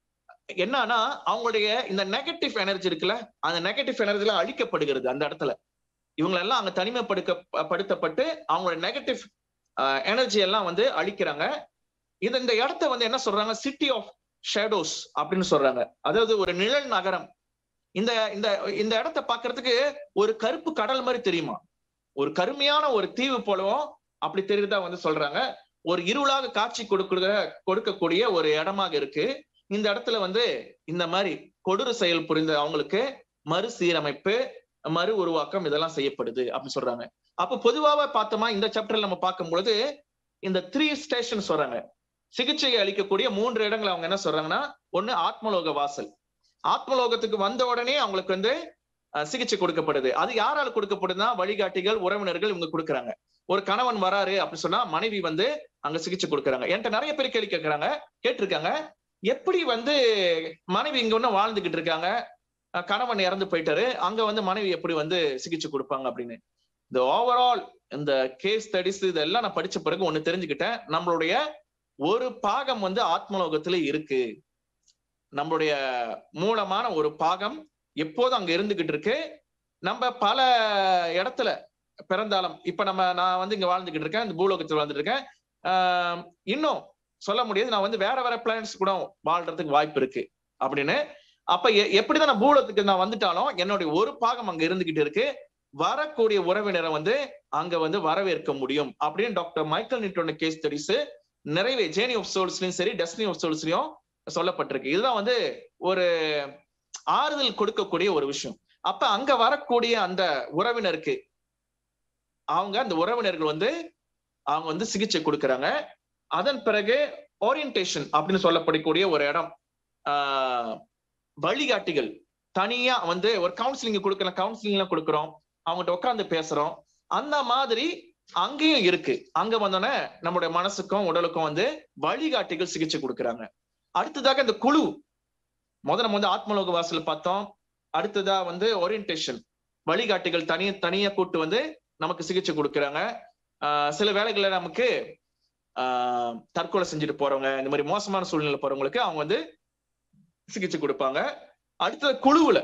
Speaker 1: என்னன்னா அவங்களுடைய இந்த நெகட்டிவ் எனர்ஜி இருக்குல்ல அந்த நெகட்டிவ் எனர்ஜில அழிக்கப்படுகிறது அந்த இடத்துல இவங்களெல்லாம் அங்க தனிமைப்படுத்த படுத்தப்பட்டு அவங்களோட நெகட்டிவ் எனர்ஜி எல்லாம் வந்து அழிக்கிறாங்க இது இந்த இடத்த வந்து என்ன சொல்றாங்க சிட்டி ஆஃப் ஷேடோஸ் அப்படின்னு சொல்றாங்க அதாவது ஒரு நிழல் நகரம் இந்த இந்த இந்த இடத்த பாக்குறதுக்கு ஒரு கருப்பு கடல் மாதிரி தெரியுமா ஒரு கருமையான ஒரு தீவு போலவும் அப்படி தெரியுதா வந்து சொல்றாங்க ஒரு இருளாக காட்சி கொடுக்க கொடுக்கக்கூடிய ஒரு இடமாக இருக்கு இந்த இடத்துல வந்து இந்த மாதிரி கொடூர செயல் புரிந்த அவங்களுக்கு மறுசீரமைப்பு மறு உருவாக்கம் இதெல்லாம் செய்யப்படுது அப்படின்னு சொல்றாங்க அப்ப பொதுவாக பார்த்தோமா இந்த சாப்டர்ல நம்ம பார்க்கும் பொழுது இந்த த்ரீ ஸ்டேஷன் சொல்றாங்க சிகிச்சையை அளிக்கக்கூடிய மூன்று இடங்கள் அவங்க என்ன சொல்றாங்கன்னா ஒண்ணு ஆத்மலோக வாசல் ஆத்மலோகத்துக்கு வந்த உடனே அவங்களுக்கு வந்து அஹ், சிகிச்சை கொடுக்கப்படுது அது யாரால கொடுக்கப்படுதுன்னா வழிகாட்டிகள் உறவினர்கள் இவங்க கொடுக்குறாங்க ஒரு கணவன் வராரு அப்படி சொன்னா மனைவி வந்து அங்க சிகிச்சை கொடுக்குறாங்க என்கிட்ட நிறைய பேர் கேள்வி கேட்கறாங்க கேட்டிருக்காங்க எப்படி வந்து மனைவி இங்க ஒன்னும் வாழ்ந்துகிட்டு இருக்காங்க அஹ், கணவன் இறந்து போயிட்டாரு அங்க வந்து மனைவி எப்படி வந்து சிகிச்சை கொடுப்பாங்க அப்படின்னு இந்த ஓவரால் இந்த கேஸ் ஸ்டடிஸ் இதெல்லாம் நான் படிச்ச பிறகு ஒண்ணு தெரிஞ்சுக்கிட்டேன் நம்மளுடைய ஒரு பாகம் வந்து ஆத்மலோகத்துல இருக்கு நம்மளுடைய மூலமான ஒரு பாகம் எப்போதும் அங்க இருந்துகிட்டு இருக்கு நம்ம பல இடத்துல பிறந்தாலும் இப்ப நம்ம நான் வந்து இங்க வாழ்ந்துகிட்டு இருக்கேன் இந்த பூலோகத்துல வாழ்ந்துட்டு இருக்கேன் ஆஹ் இன்னும் சொல்ல முடியாது நான் வந்து வேற வேற பிளானட்ஸ் கூட வாழ்றதுக்கு வாய்ப்பு இருக்கு அப்படின்னு அப்ப எ- எப்படிதான் நான் பூலோகத்துக்கு நான் வந்துட்டாலும் என்னுடைய ஒரு பாகம் அங்க இருந்துகிட்டு இருக்கு வரக்கூடிய உறவினரை வந்து அங்க வந்து வரவேற்க முடியும் அப்படின்னு டாக்டர் மைக்கேல் நிட்டோன கேஸ் ஸ்டடிஸ் நிறைவே ஜேர்னி ஆஃப் சோல்ஸ்லயும் சரி டெஸ்டினி ஆஃப் சோல்ஸ்லயும் சொல்லப்பட்டிருக்கு இதுதான் வந்து ஒரு ஆறுதல் கொடுக்கக்கூடிய ஒரு விஷயம் அப்ப அங்க வரக்கூடிய அந்த உறவினருக்கு அவங்க அந்த உறவினர்கள் வந்து அவங்க வந்து சிகிச்சை கொடுக்கறாங்க அதன் பிறகு ஓரியன்டேஷன் அப்படின்னு சொல்லப்படக்கூடிய ஒரு இடம் ஆஹ் வழிகாட்டிகள் தனியா வந்து ஒரு கவுன்சிலிங் கொடுக்கலாம் கவுன்சிலிங் கொடுக்குறோம் அவங்ககிட்ட உட்கார்ந்து பேசுறோம் அந்த மாதிரி அங்கேயும் இருக்கு அங்க வந்தோடனே நம்மளுடைய மனசுக்கும் உடலுக்கும் வந்து வழிகாட்டிகள் சிகிச்சை கொடுக்கறாங்க அடுத்ததாக இந்த குழு முத நம்ம வந்து ஆத்மலோக வாசல் பார்த்தோம் அடுத்ததா வந்து ஓரியன்டேஷன் வழிகாட்டிகள் தனி தனியா கூட்டு வந்து நமக்கு சிகிச்சை கொடுக்கறாங்க ஆஹ் சில வேலைகள்ல நமக்கு ஆஹ் தற்கொலை செஞ்சுட்டு போறவங்க இந்த மாதிரி மோசமான சூழ்நிலை போறவங்களுக்கு அவங்க வந்து சிகிச்சை கொடுப்பாங்க அடுத்தது குழுவுல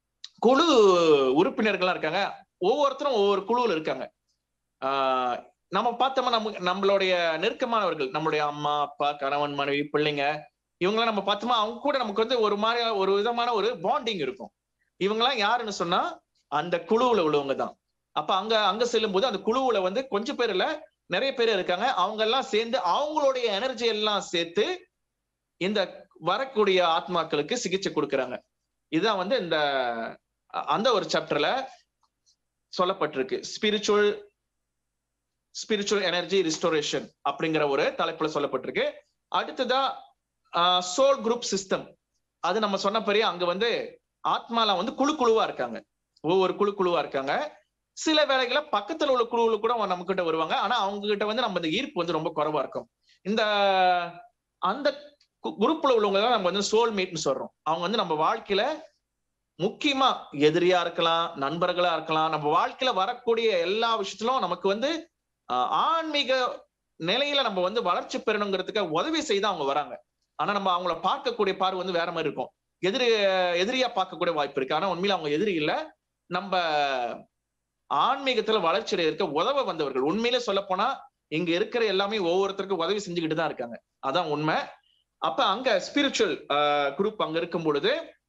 Speaker 1: குழு உறுப்பினர்கள்லாம் இருக்காங்க ஒவ்வொருத்தரும் ஒவ்வொரு குழுவுல இருக்காங்க ஆஹ் நம்ம பார்த்தோம்னா நம்ம நம்மளுடைய நெருக்கமானவர்கள் நம்மளுடைய அம்மா அப்பா கணவன் மனைவி பிள்ளைங்க இவங்களாம் நம்ம பார்த்தோமா அவங்க கூட நமக்கு வந்து ஒரு மாதிரி ஒரு விதமான ஒரு பாண்டிங் இருக்கும் இவங்கெல்லாம் யாருன்னு சொன்னா அந்த குழுவுல உள்ளவங்க தான் அப்ப அங்க அங்க செல்லும் போது அந்த குழுவுல வந்து கொஞ்சம் பேர் இல்ல நிறைய பேர் இருக்காங்க அவங்க எல்லாம் சேர்ந்து அவங்களுடைய எனர்ஜி எல்லாம் சேர்த்து இந்த வரக்கூடிய ஆத்மாக்களுக்கு சிகிச்சை கொடுக்கறாங்க இதுதான் வந்து இந்த அந்த ஒரு சாப்டர்ல சொல்லப்பட்டிருக்கு ஸ்பிரிச்சுவல் ஸ்பிரிச்சுவல் எனர்ஜி ரிஸ்டோரேஷன் அப்படிங்கிற ஒரு தலைப்புல சொல்லப்பட்டிருக்கு அடுத்ததா சோல் குரூப் சிஸ்டம் அது நம்ம சொன்ன பெரிய அங்க வந்து ஆத்மால வந்து குழு குழுவா இருக்காங்க ஒவ்வொரு குழு குழுவா இருக்காங்க சில வேலைகளை பக்கத்துல உள்ள குழுவுல கூட நம்ம கிட்ட வருவாங்க ஆனா அவங்க கிட்ட வந்து நம்ம இந்த ஈர்ப்பு வந்து ரொம்ப குறைவா இருக்கும் இந்த அந்த குரூப்ல உள்ளவங்க தான் நம்ம வந்து சோல் மீட்னு சொல்றோம் அவங்க வந்து நம்ம வாழ்க்கையில முக்கியமா எதிரியா இருக்கலாம் நண்பர்களா இருக்கலாம் நம்ம வாழ்க்கையில வரக்கூடிய எல்லா விஷயத்திலும் நமக்கு வந்து ஆன்மீக நிலையில நம்ம வந்து வளர்ச்சி பெறணுங்கிறதுக்கு உதவி செய்து அவங்க வராங்க ஆனா நம்ம அவங்கள பார்க்கக்கூடிய பார்வை வந்து வேற மாதிரி இருக்கும் எதிரி எதிரியா பார்க்கக்கூடிய வாய்ப்பு இருக்கு ஆனா உண்மையில அவங்க எதிரி இல்ல நம்ம ஆன்மீகத்துல வளர்ச்சி இருக்க உதவ வந்தவர்கள் உண்மையிலே சொல்ல போனா இங்க இருக்கிற எல்லாமே ஒவ்வொருத்தருக்கும் உதவி செஞ்சுக்கிட்டு தான் இருக்காங்க அதான் உண்மை அப்ப அங்க ஸ்பிரிச்சுவல் குரூப் அங்க இருக்கும் பொழுது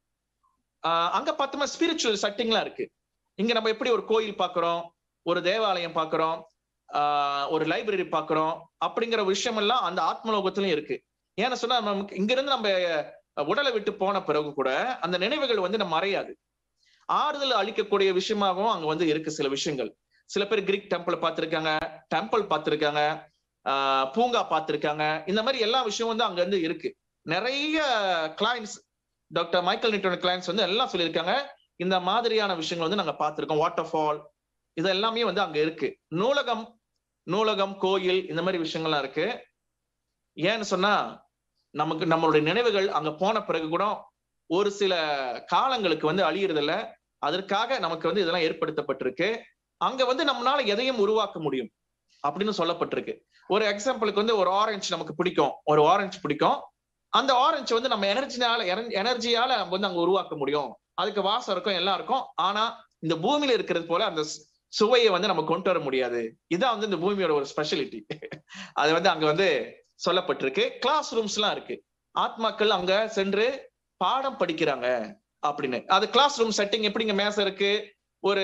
Speaker 1: அங்க பார்த்தோம்னா ஸ்பிரிச்சுவல் செட்டிங்லாம் இருக்கு இங்க நம்ம எப்படி ஒரு கோயில் பாக்குறோம் ஒரு தேவாலயம் பாக்குறோம் ஒரு லைப்ரரி பாக்குறோம் அப்படிங்கிற விஷயம் எல்லாம் அந்த ஆத்மலோகத்திலயும் இருக்கு ஏன்னு சொன்னா நமக்கு இங்க இருந்து நம்ம உடலை விட்டு போன பிறகு கூட அந்த நினைவுகள் வந்து நம்ம மறையாது ஆறுதல் அளிக்கக்கூடிய விஷயமாகவும் அங்க வந்து இருக்கு சில விஷயங்கள் சில பேர் கிரீக் டெம்பிள் பார்த்திருக்காங்க டெம்பிள் பார்த்திருக்காங்க ஆஹ் பூங்கா பார்த்திருக்காங்க இந்த மாதிரி எல்லா விஷயம் வந்து அங்க இருந்து இருக்கு நிறைய கிளைண்ட்ஸ் டாக்டர் மைக்கேல் நிட்டோட கிளைண்ட்ஸ் வந்து எல்லாம் சொல்லியிருக்காங்க இந்த மாதிரியான விஷயங்கள் வந்து நாங்க பார்த்திருக்கோம் வாட்டர் ஃபால் இது எல்லாமே வந்து அங்க இருக்கு நூலகம் நூலகம் கோயில் இந்த மாதிரி விஷயங்கள்லாம் இருக்கு ஏன்னு சொன்னா நமக்கு நம்மளுடைய நினைவுகள் அங்க போன பிறகு கூட ஒரு சில காலங்களுக்கு வந்து அழியறது இல்ல அதற்காக நமக்கு வந்து இதெல்லாம் ஏற்படுத்தப்பட்டிருக்கு அங்க வந்து நம்மளால எதையும் உருவாக்க முடியும் அப்படின்னு சொல்லப்பட்டிருக்கு ஒரு எக்ஸாம்பிளுக்கு வந்து ஒரு ஆரஞ்சு நமக்கு பிடிக்கும் ஒரு ஆரஞ்சு பிடிக்கும் அந்த ஆரஞ்சு வந்து நம்ம எனர்ஜினால எனர்ஜியால நம்ம வந்து அங்க உருவாக்க முடியும் அதுக்கு வாசம் இருக்கும் எல்லாம் இருக்கும் ஆனா இந்த பூமியில இருக்கிறது போல அந்த சுவையை வந்து நம்ம கொண்டு வர முடியாது இதான் வந்து இந்த பூமியோட ஒரு ஸ்பெஷாலிட்டி அது வந்து அங்க வந்து சொல்லப்பட்டிருக்கு கிளாஸ் ரூம்ஸ் எல்லாம் இருக்கு ஆத்மாக்கள் அங்க சென்று பாடம் படிக்கிறாங்க அப்படின்னு அது கிளாஸ் ரூம் செட்டிங் எப்படிங்க மேச இருக்கு ஒரு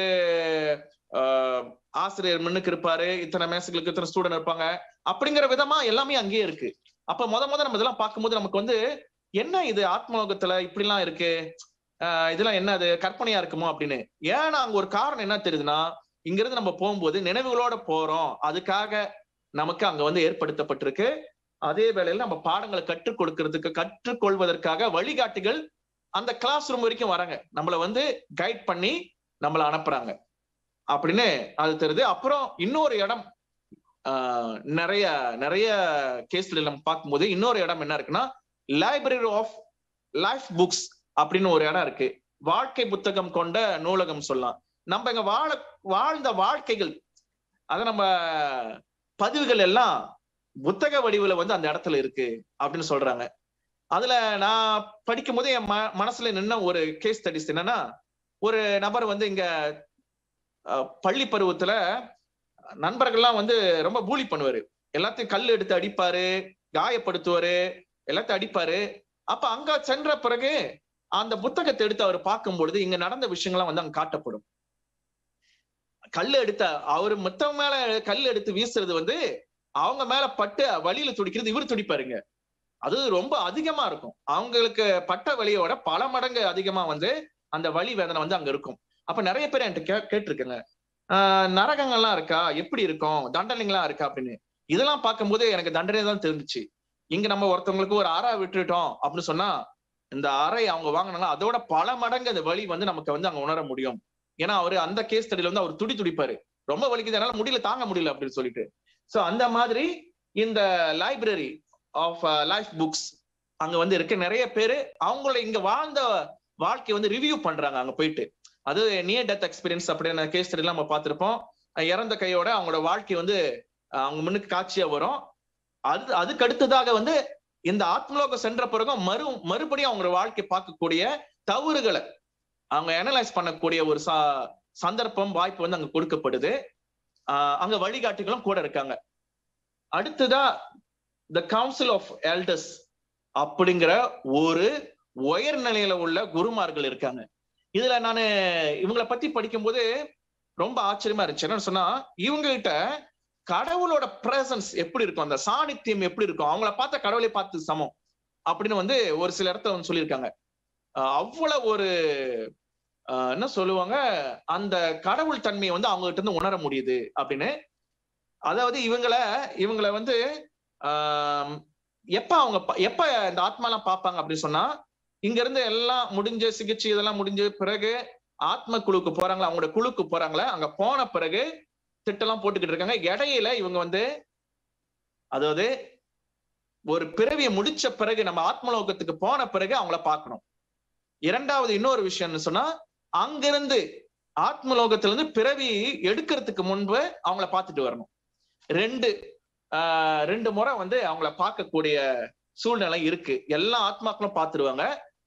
Speaker 1: ஆசிரியர் முன்னுக்கு இருப்பாரு இத்தனை மேசுகளுக்கு இத்தனை ஸ்டூடெண்ட் இருப்பாங்க அப்படிங்கிற விதமா எல்லாமே அங்கேயே இருக்கு அப்ப முத முத நம்ம இதெல்லாம் பார்க்கும்போது நமக்கு வந்து என்ன இது ஆத்மலோகத்துல இப்படி எல்லாம் இருக்கு இதெல்லாம் என்ன அது கற்பனையா இருக்குமோ அப்படின்னு ஏன்னா அங்க ஒரு காரணம் என்ன தெரியுதுன்னா இங்க இருந்து நம்ம போகும்போது நினைவுகளோட போறோம் அதுக்காக நமக்கு அங்க வந்து ஏற்படுத்தப்பட்டிருக்கு அதே வேளையில நம்ம பாடங்களை கற்றுக் கொடுக்கறதுக்கு கற்றுக்கொள்வதற்காக வழிகாட்டிகள் அந்த கிளாஸ் ரூம் வரைக்கும் வராங்க நம்மள வந்து கைட் பண்ணி நம்மள அனுப்புறாங்க அப்படின்னு அது தெரியுது அப்புறம் இன்னொரு இடம் நிறைய நிறைய கேஸ்ல நம்ம பார்க்கும்போது இன்னொரு இடம் என்ன இருக்குன்னா லைப்ரரி ஆஃப் லைஃப் புக்ஸ் அப்படின்னு ஒரு இடம் இருக்கு வாழ்க்கை புத்தகம் கொண்ட நூலகம் சொல்லலாம் நம்ம இங்க வாழ வாழ்ந்த வாழ்க்கைகள் அத நம்ம பதிவுகள் எல்லாம் புத்தக வடிவுல வந்து அந்த இடத்துல இருக்கு அப்படின்னு சொல்றாங்க அதுல நான் படிக்கும் போது என் மனசுல நின்ன ஒரு கேஸ் ஸ்டடிஸ் என்னன்னா ஒரு நபர் வந்து இங்க பள்ளி பருவத்துல நண்பர்கள்லாம் வந்து ரொம்ப பூலி பண்ணுவாரு எல்லாத்தையும் கல் எடுத்து அடிப்பாரு காயப்படுத்துவாரு எல்லாத்தையும் அடிப்பாரு அப்ப அங்க சென்ற பிறகு அந்த புத்தகத்தை எடுத்து அவர் பார்க்கும் பொழுது இங்க நடந்த விஷயங்கள்லாம் வந்து அங்க காட்டப்படும் கல் எடுத்த அவரு மத்தவங்க மேல கல் எடுத்து வீசுறது வந்து அவங்க மேல பட்டு வழியில துடிக்கிறது இவர் துடிப்பாருங்க அது ரொம்ப அதிகமா இருக்கும் அவங்களுக்கு பட்ட வழியோட பல மடங்கு அதிகமா வந்து அந்த வலி வேதனை வந்து அங்க இருக்கும் அப்ப நிறைய பேர் என்கிட்ட கே கேட்டிருக்கேங்க ஆஹ் நரகங்கள்லாம் இருக்கா எப்படி இருக்கும் தண்டனைகள்லாம் இருக்கா அப்படின்னு இதெல்லாம் பார்க்கும்போது எனக்கு தண்டனை தான் தெரிஞ்சிச்சு இங்க நம்ம ஒருத்தவங்களுக்கு ஒரு அறை விட்டுட்டோம் அப்படின்னு சொன்னா இந்த அறை அவங்க வாங்கினாங்க அதோட பல மடங்கு அந்த வலி வந்து நமக்கு வந்து அங்க உணர முடியும் ஏன்னா அவரு அந்த கேஸ் ஸ்டடியில வந்து அவர் துடி துடிப்பாரு ரொம்ப வலிக்குது என்னால முடியல தாங்க முடியல அப்படின்னு சொல்லிட்டு சோ அந்த மாதிரி இந்த லைப்ரரி ஆஃப் லைஃப் புக்ஸ் அங்க வந்து இருக்கு நிறைய பேரு அவங்களோட இங்க வாழ்ந்த வாழ்க்கை வந்து ரிவ்யூ பண்றாங்க அங்க போயிட்டு அது நியர் டெத் எக்ஸ்பீரியன்ஸ் அப்படின்னு கேஸ் ஸ்டடி நம்ம பார்த்திருப்போம் இறந்த கையோட அவங்களோட வாழ்க்கை வந்து அவங்க முன்னுக்கு காட்சியா வரும் அது அதுக்கு அடுத்ததாக வந்து இந்த ஆத்மலோகம் சென்ற பிறகும் மறு மறுபடியும் அவங்களோட வாழ்க்கை பார்க்கக்கூடிய தவறுகளை அவங்க அனலைஸ் பண்ணக்கூடிய ஒரு சந்தர்ப்பம் வாய்ப்பு வந்து அங்க கொடுக்கப்படுது ஆஹ் அங்க வழிகாட்டிகளும் கூட இருக்காங்க அடுத்ததா த கவுன்சில் ஆஃப் எல்டர்ஸ் அப்படிங்கிற ஒரு உயர் நிலையில உள்ள குருமார்கள் இருக்காங்க இதுல நானு இவங்களை பத்தி படிக்கும்போது ரொம்ப ஆச்சரியமா இருந்துச்சு என்னன்னு சொன்னா இவங்க கிட்ட கடவுளோட பிரசன்ஸ் எப்படி இருக்கும் அந்த சாநித்தியம் எப்படி இருக்கும் அவங்கள பார்த்த கடவுளை பார்த்து சமம் அப்படின்னு வந்து ஒரு சில இடத்துல வந்து சொல்லியிருக்காங்க ஆஹ் அவ்வளவு ஒரு ஆஹ் என்ன சொல்லுவாங்க அந்த கடவுள் தன்மையை வந்து அவங்க கிட்ட இருந்து உணர முடியுது அப்படின்னு அதாவது இவங்கள இவங்கள வந்து ஆஹ் எப்ப அவங்க ப- எப்ப இந்த ஆத்மாலாம் பார்ப்பாங்க அப்படின்னு சொன்னா இங்க இருந்து எல்லாம் முடிஞ்ச சிகிச்சை இதெல்லாம் முடிஞ்ச பிறகு ஆத்ம குழுக்கு போறாங்களா அவங்களோட குழுக்கு போறாங்களா அங்க போன பிறகு திட்டம்லாம் போட்டுக்கிட்டு இருக்காங்க இடையில இவங்க வந்து அதாவது ஒரு பிறவியை முடிச்ச பிறகு நம்ம ஆத்மலோகத்துக்கு போன பிறகு அவங்கள பார்க்கணும் இரண்டாவது இன்னொரு விஷயம்னு சொன்னா அங்கிருந்து ஆத்மலோகத்துல இருந்து பிறவி எடுக்கிறதுக்கு முன்பு அவங்கள பார்த்துட்டு வரணும் ரெண்டு ஆஹ் ரெண்டு முறை வந்து அவங்கள பார்க்கக்கூடிய சூழ்நிலை இருக்கு எல்லா ஆத்மாக்களும் பார்த்துருவாங்க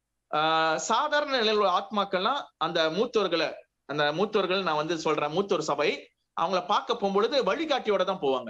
Speaker 1: ஆஹ் சாதாரண நிலையில் உள்ள ஆத்மாக்கள்லாம் அந்த மூத்தோர்களை அந்த மூத்தோர்கள் நான் வந்து சொல்றேன் மூத்தோர் சபை அவங்கள பார்க்க போகும்பொழுது வழிகாட்டியோட தான் போவாங்க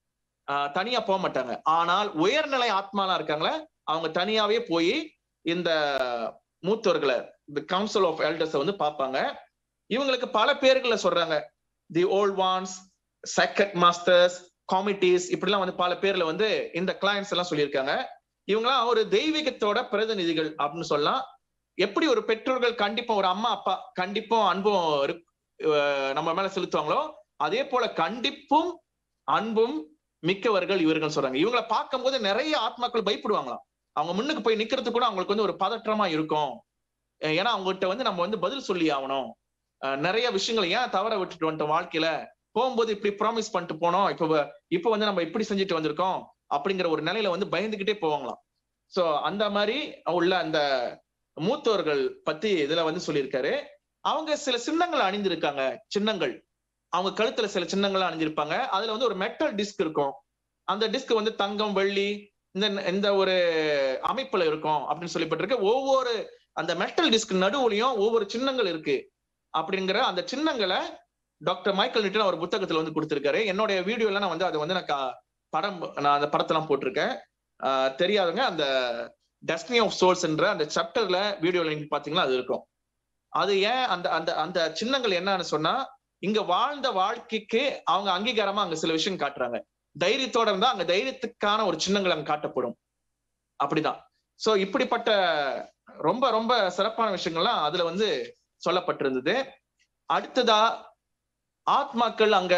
Speaker 1: ஆஹ் தனியா போக மாட்டாங்க ஆனால் உயர்நிலை ஆத்மாலாம் இருக்காங்களே அவங்க தனியாவே போய் இந்த மூத்தோர்களை இந்த கவுன்சில் ஆஃப் எல்டர்ஸ் வந்து பார்ப்பாங்க இவங்களுக்கு பல பேர்களை சொல்றாங்க the old ones sacred masters committees இப்படிலாம் வந்து பல பேர்ல வந்து இந்த கிளைண்ட்ஸ் எல்லாம் சொல்லியிருக்காங்க இவங்கலாம் ஒரு தெய்வீகத்தோட பிரதிநிதிகள் அப்படின்னு சொல்லலாம் எப்படி ஒரு பெற்றோர்கள் கண்டிப்பா ஒரு அம்மா அப்பா கண்டிப்பும் அன்பும் இருக்- அஹ் நம்ம மேல செலுத்துவாங்களோ அதே போல கண்டிப்பும் அன்பும் மிக்கவர்கள் இவர்கள் சொல்றாங்க இவங்களை பார்க்கும்போது நிறைய ஆத்மாக்கள் பயப்படுவாங்களாம் அவங்க முன்னுக்கு போய் நிக்கிறதுக்கு கூட அவங்களுக்கு வந்து ஒரு பதற்றமா இருக்கும் அஹ் ஏன்னா அவங்ககிட்ட வந்து நம்ம வந்து பதில் சொல்லி ஆகணும் அஹ் நிறைய விஷயங்களை ஏன் தவற விட்டுட்டு வந்துட்டோம் வாழ்க்கையில போகும்போது இப்படி ப்ராமிஸ் பண்ணிட்டு போனோம் இப்ப வ- இப்ப வந்து நம்ம இப்படி செஞ்சுட்டு வந்திருக்கோம் அப்படிங்கிற ஒரு நிலையில வந்து பயந்துகிட்டே போவாங்களாம் சோ அந்த மாதிரி உள்ள அந்த மூத்தோர்கள் பத்தி இதுல வந்து சொல்லியிருக்காரு அவங்க சில சின்னங்கள் அணிந்திருக்காங்க சின்னங்கள் அவங்க கழுத்துல சில சின்னங்கள் அணிஞ்சிருப்பாங்க அதுல வந்து ஒரு மெட்டல் டிஸ்க் இருக்கும் அந்த டிஸ்க் வந்து தங்கம் வெள்ளி இந்த இந்த ஒரு அமைப்புல இருக்கும் அப்படின்னு சொல்லப்பட்டிருக்கு ஒவ்வொரு அந்த மெட்டல் டிஸ்க் நடுவுலயும் ஒவ்வொரு சின்னங்கள் இருக்கு அப்படிங்கிற அந்த சின்னங்களை டாக்டர் மைக்கேல் நிட்டன் ஒரு புத்தகத்துல வந்து கொடுத்திருக்காரு என்னுடைய வீடியோல நான் வந்து அதை வந்து நான் கா- படம் நான் அந்த படத்தெல்லாம் போட்டிருக்கேன் ஆஹ் தெரியாதவங்க அந்த டெஸ்டினி ஆஃப் சோல்ஸ் என்ற அந்த சாப்டர்ல வீடியோ லிங்க் பாத்தீங்கன்னா அது இருக்கும் அது ஏன் அந்த அந்த அந்த சின்னங்கள் என்னன்னு சொன்னா இங்க வாழ்ந்த வாழ்க்கைக்கு அவங்க அங்கீகாரமா அங்க சில விஷயம் காட்டுறாங்க தைரியத்தோட இருந்தா அங்க தைரியத்துக்கான ஒரு சின்னங்கள் அங்க காட்டப்படும் அப்படிதான் சோ இப்படிப்பட்ட ரொம்ப ரொம்ப சிறப்பான விஷயங்கள்லாம் அதுல வந்து சொல்லப்பட்டிருந்தது அடுத்ததா ஆத்மாக்கள் அங்க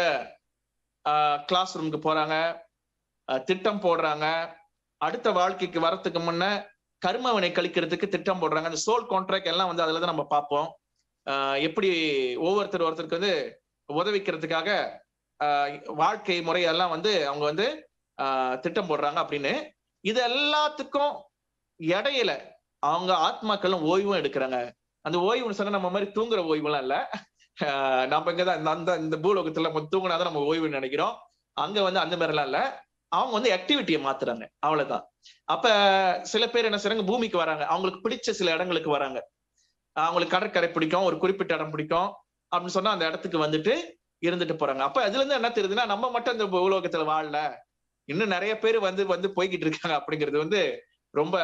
Speaker 1: கிளாஸ் ரூமுக்கு போறாங்க ஆஹ் திட்டம் போடுறாங்க அடுத்த வாழ்க்கைக்கு வரத்துக்கு முன்ன கர்மவினை கழிக்கிறதுக்கு திட்டம் போடுறாங்க அந்த சோல் கான்ட்ராக்ட் எல்லாம் வந்து அதுல தான் நம்ம பார்ப்போம் ஆஹ் எப்படி ஒவ்வொருத்தர் ஒருத்தருக்கு வந்து உதவிக்கிறதுக்காக ஆஹ் வாழ்க்கை முறையெல்லாம் வந்து அவங்க வந்து ஆஹ் திட்டம் போடுறாங்க அப்படின்னு இது எல்லாத்துக்கும் இடையில அவங்க ஆத்மாக்களும் ஓய்வும் எடுக்கிறாங்க அந்த ஓய்வுன்னு சொன்னா நம்ம மாதிரி தூங்குற ஓய்வுலாம் இல்ல ஆஹ் நம்ம இங்கதான் இந்த- அந்த இந்த பூலோகத்துல நம்ம தூங்கினாதான் நம்ம ஓய்வுன்னு நினைக்கிறோம் அங்க வந்து அந்த மாதிரி எல்லாம் இல்ல அவங்க வந்து ஆக்டிவிட்டியை மாத்துறாங்க அவ்வளவுதான் அப்ப சில பேர் என்ன செய்றாங்க பூமிக்கு வராங்க அவங்களுக்கு பிடிச்ச சில இடங்களுக்கு வராங்க அவங்களுக்கு கடற்கரை பிடிக்கும் ஒரு குறிப்பிட்ட இடம் பிடிக்கும் அப்படின்னு சொன்னா அந்த இடத்துக்கு வந்துட்டு இருந்துட்டு போறாங்க அப்ப அதுல இருந்து என்ன தெரியுதுன்னா நம்ம மட்டும் இந்த உலோகத்துல வாழல இன்னும் நிறைய பேர் வந்து வந்து போய்கிட்டு இருக்காங்க அப்படிங்கிறது வந்து ரொம்ப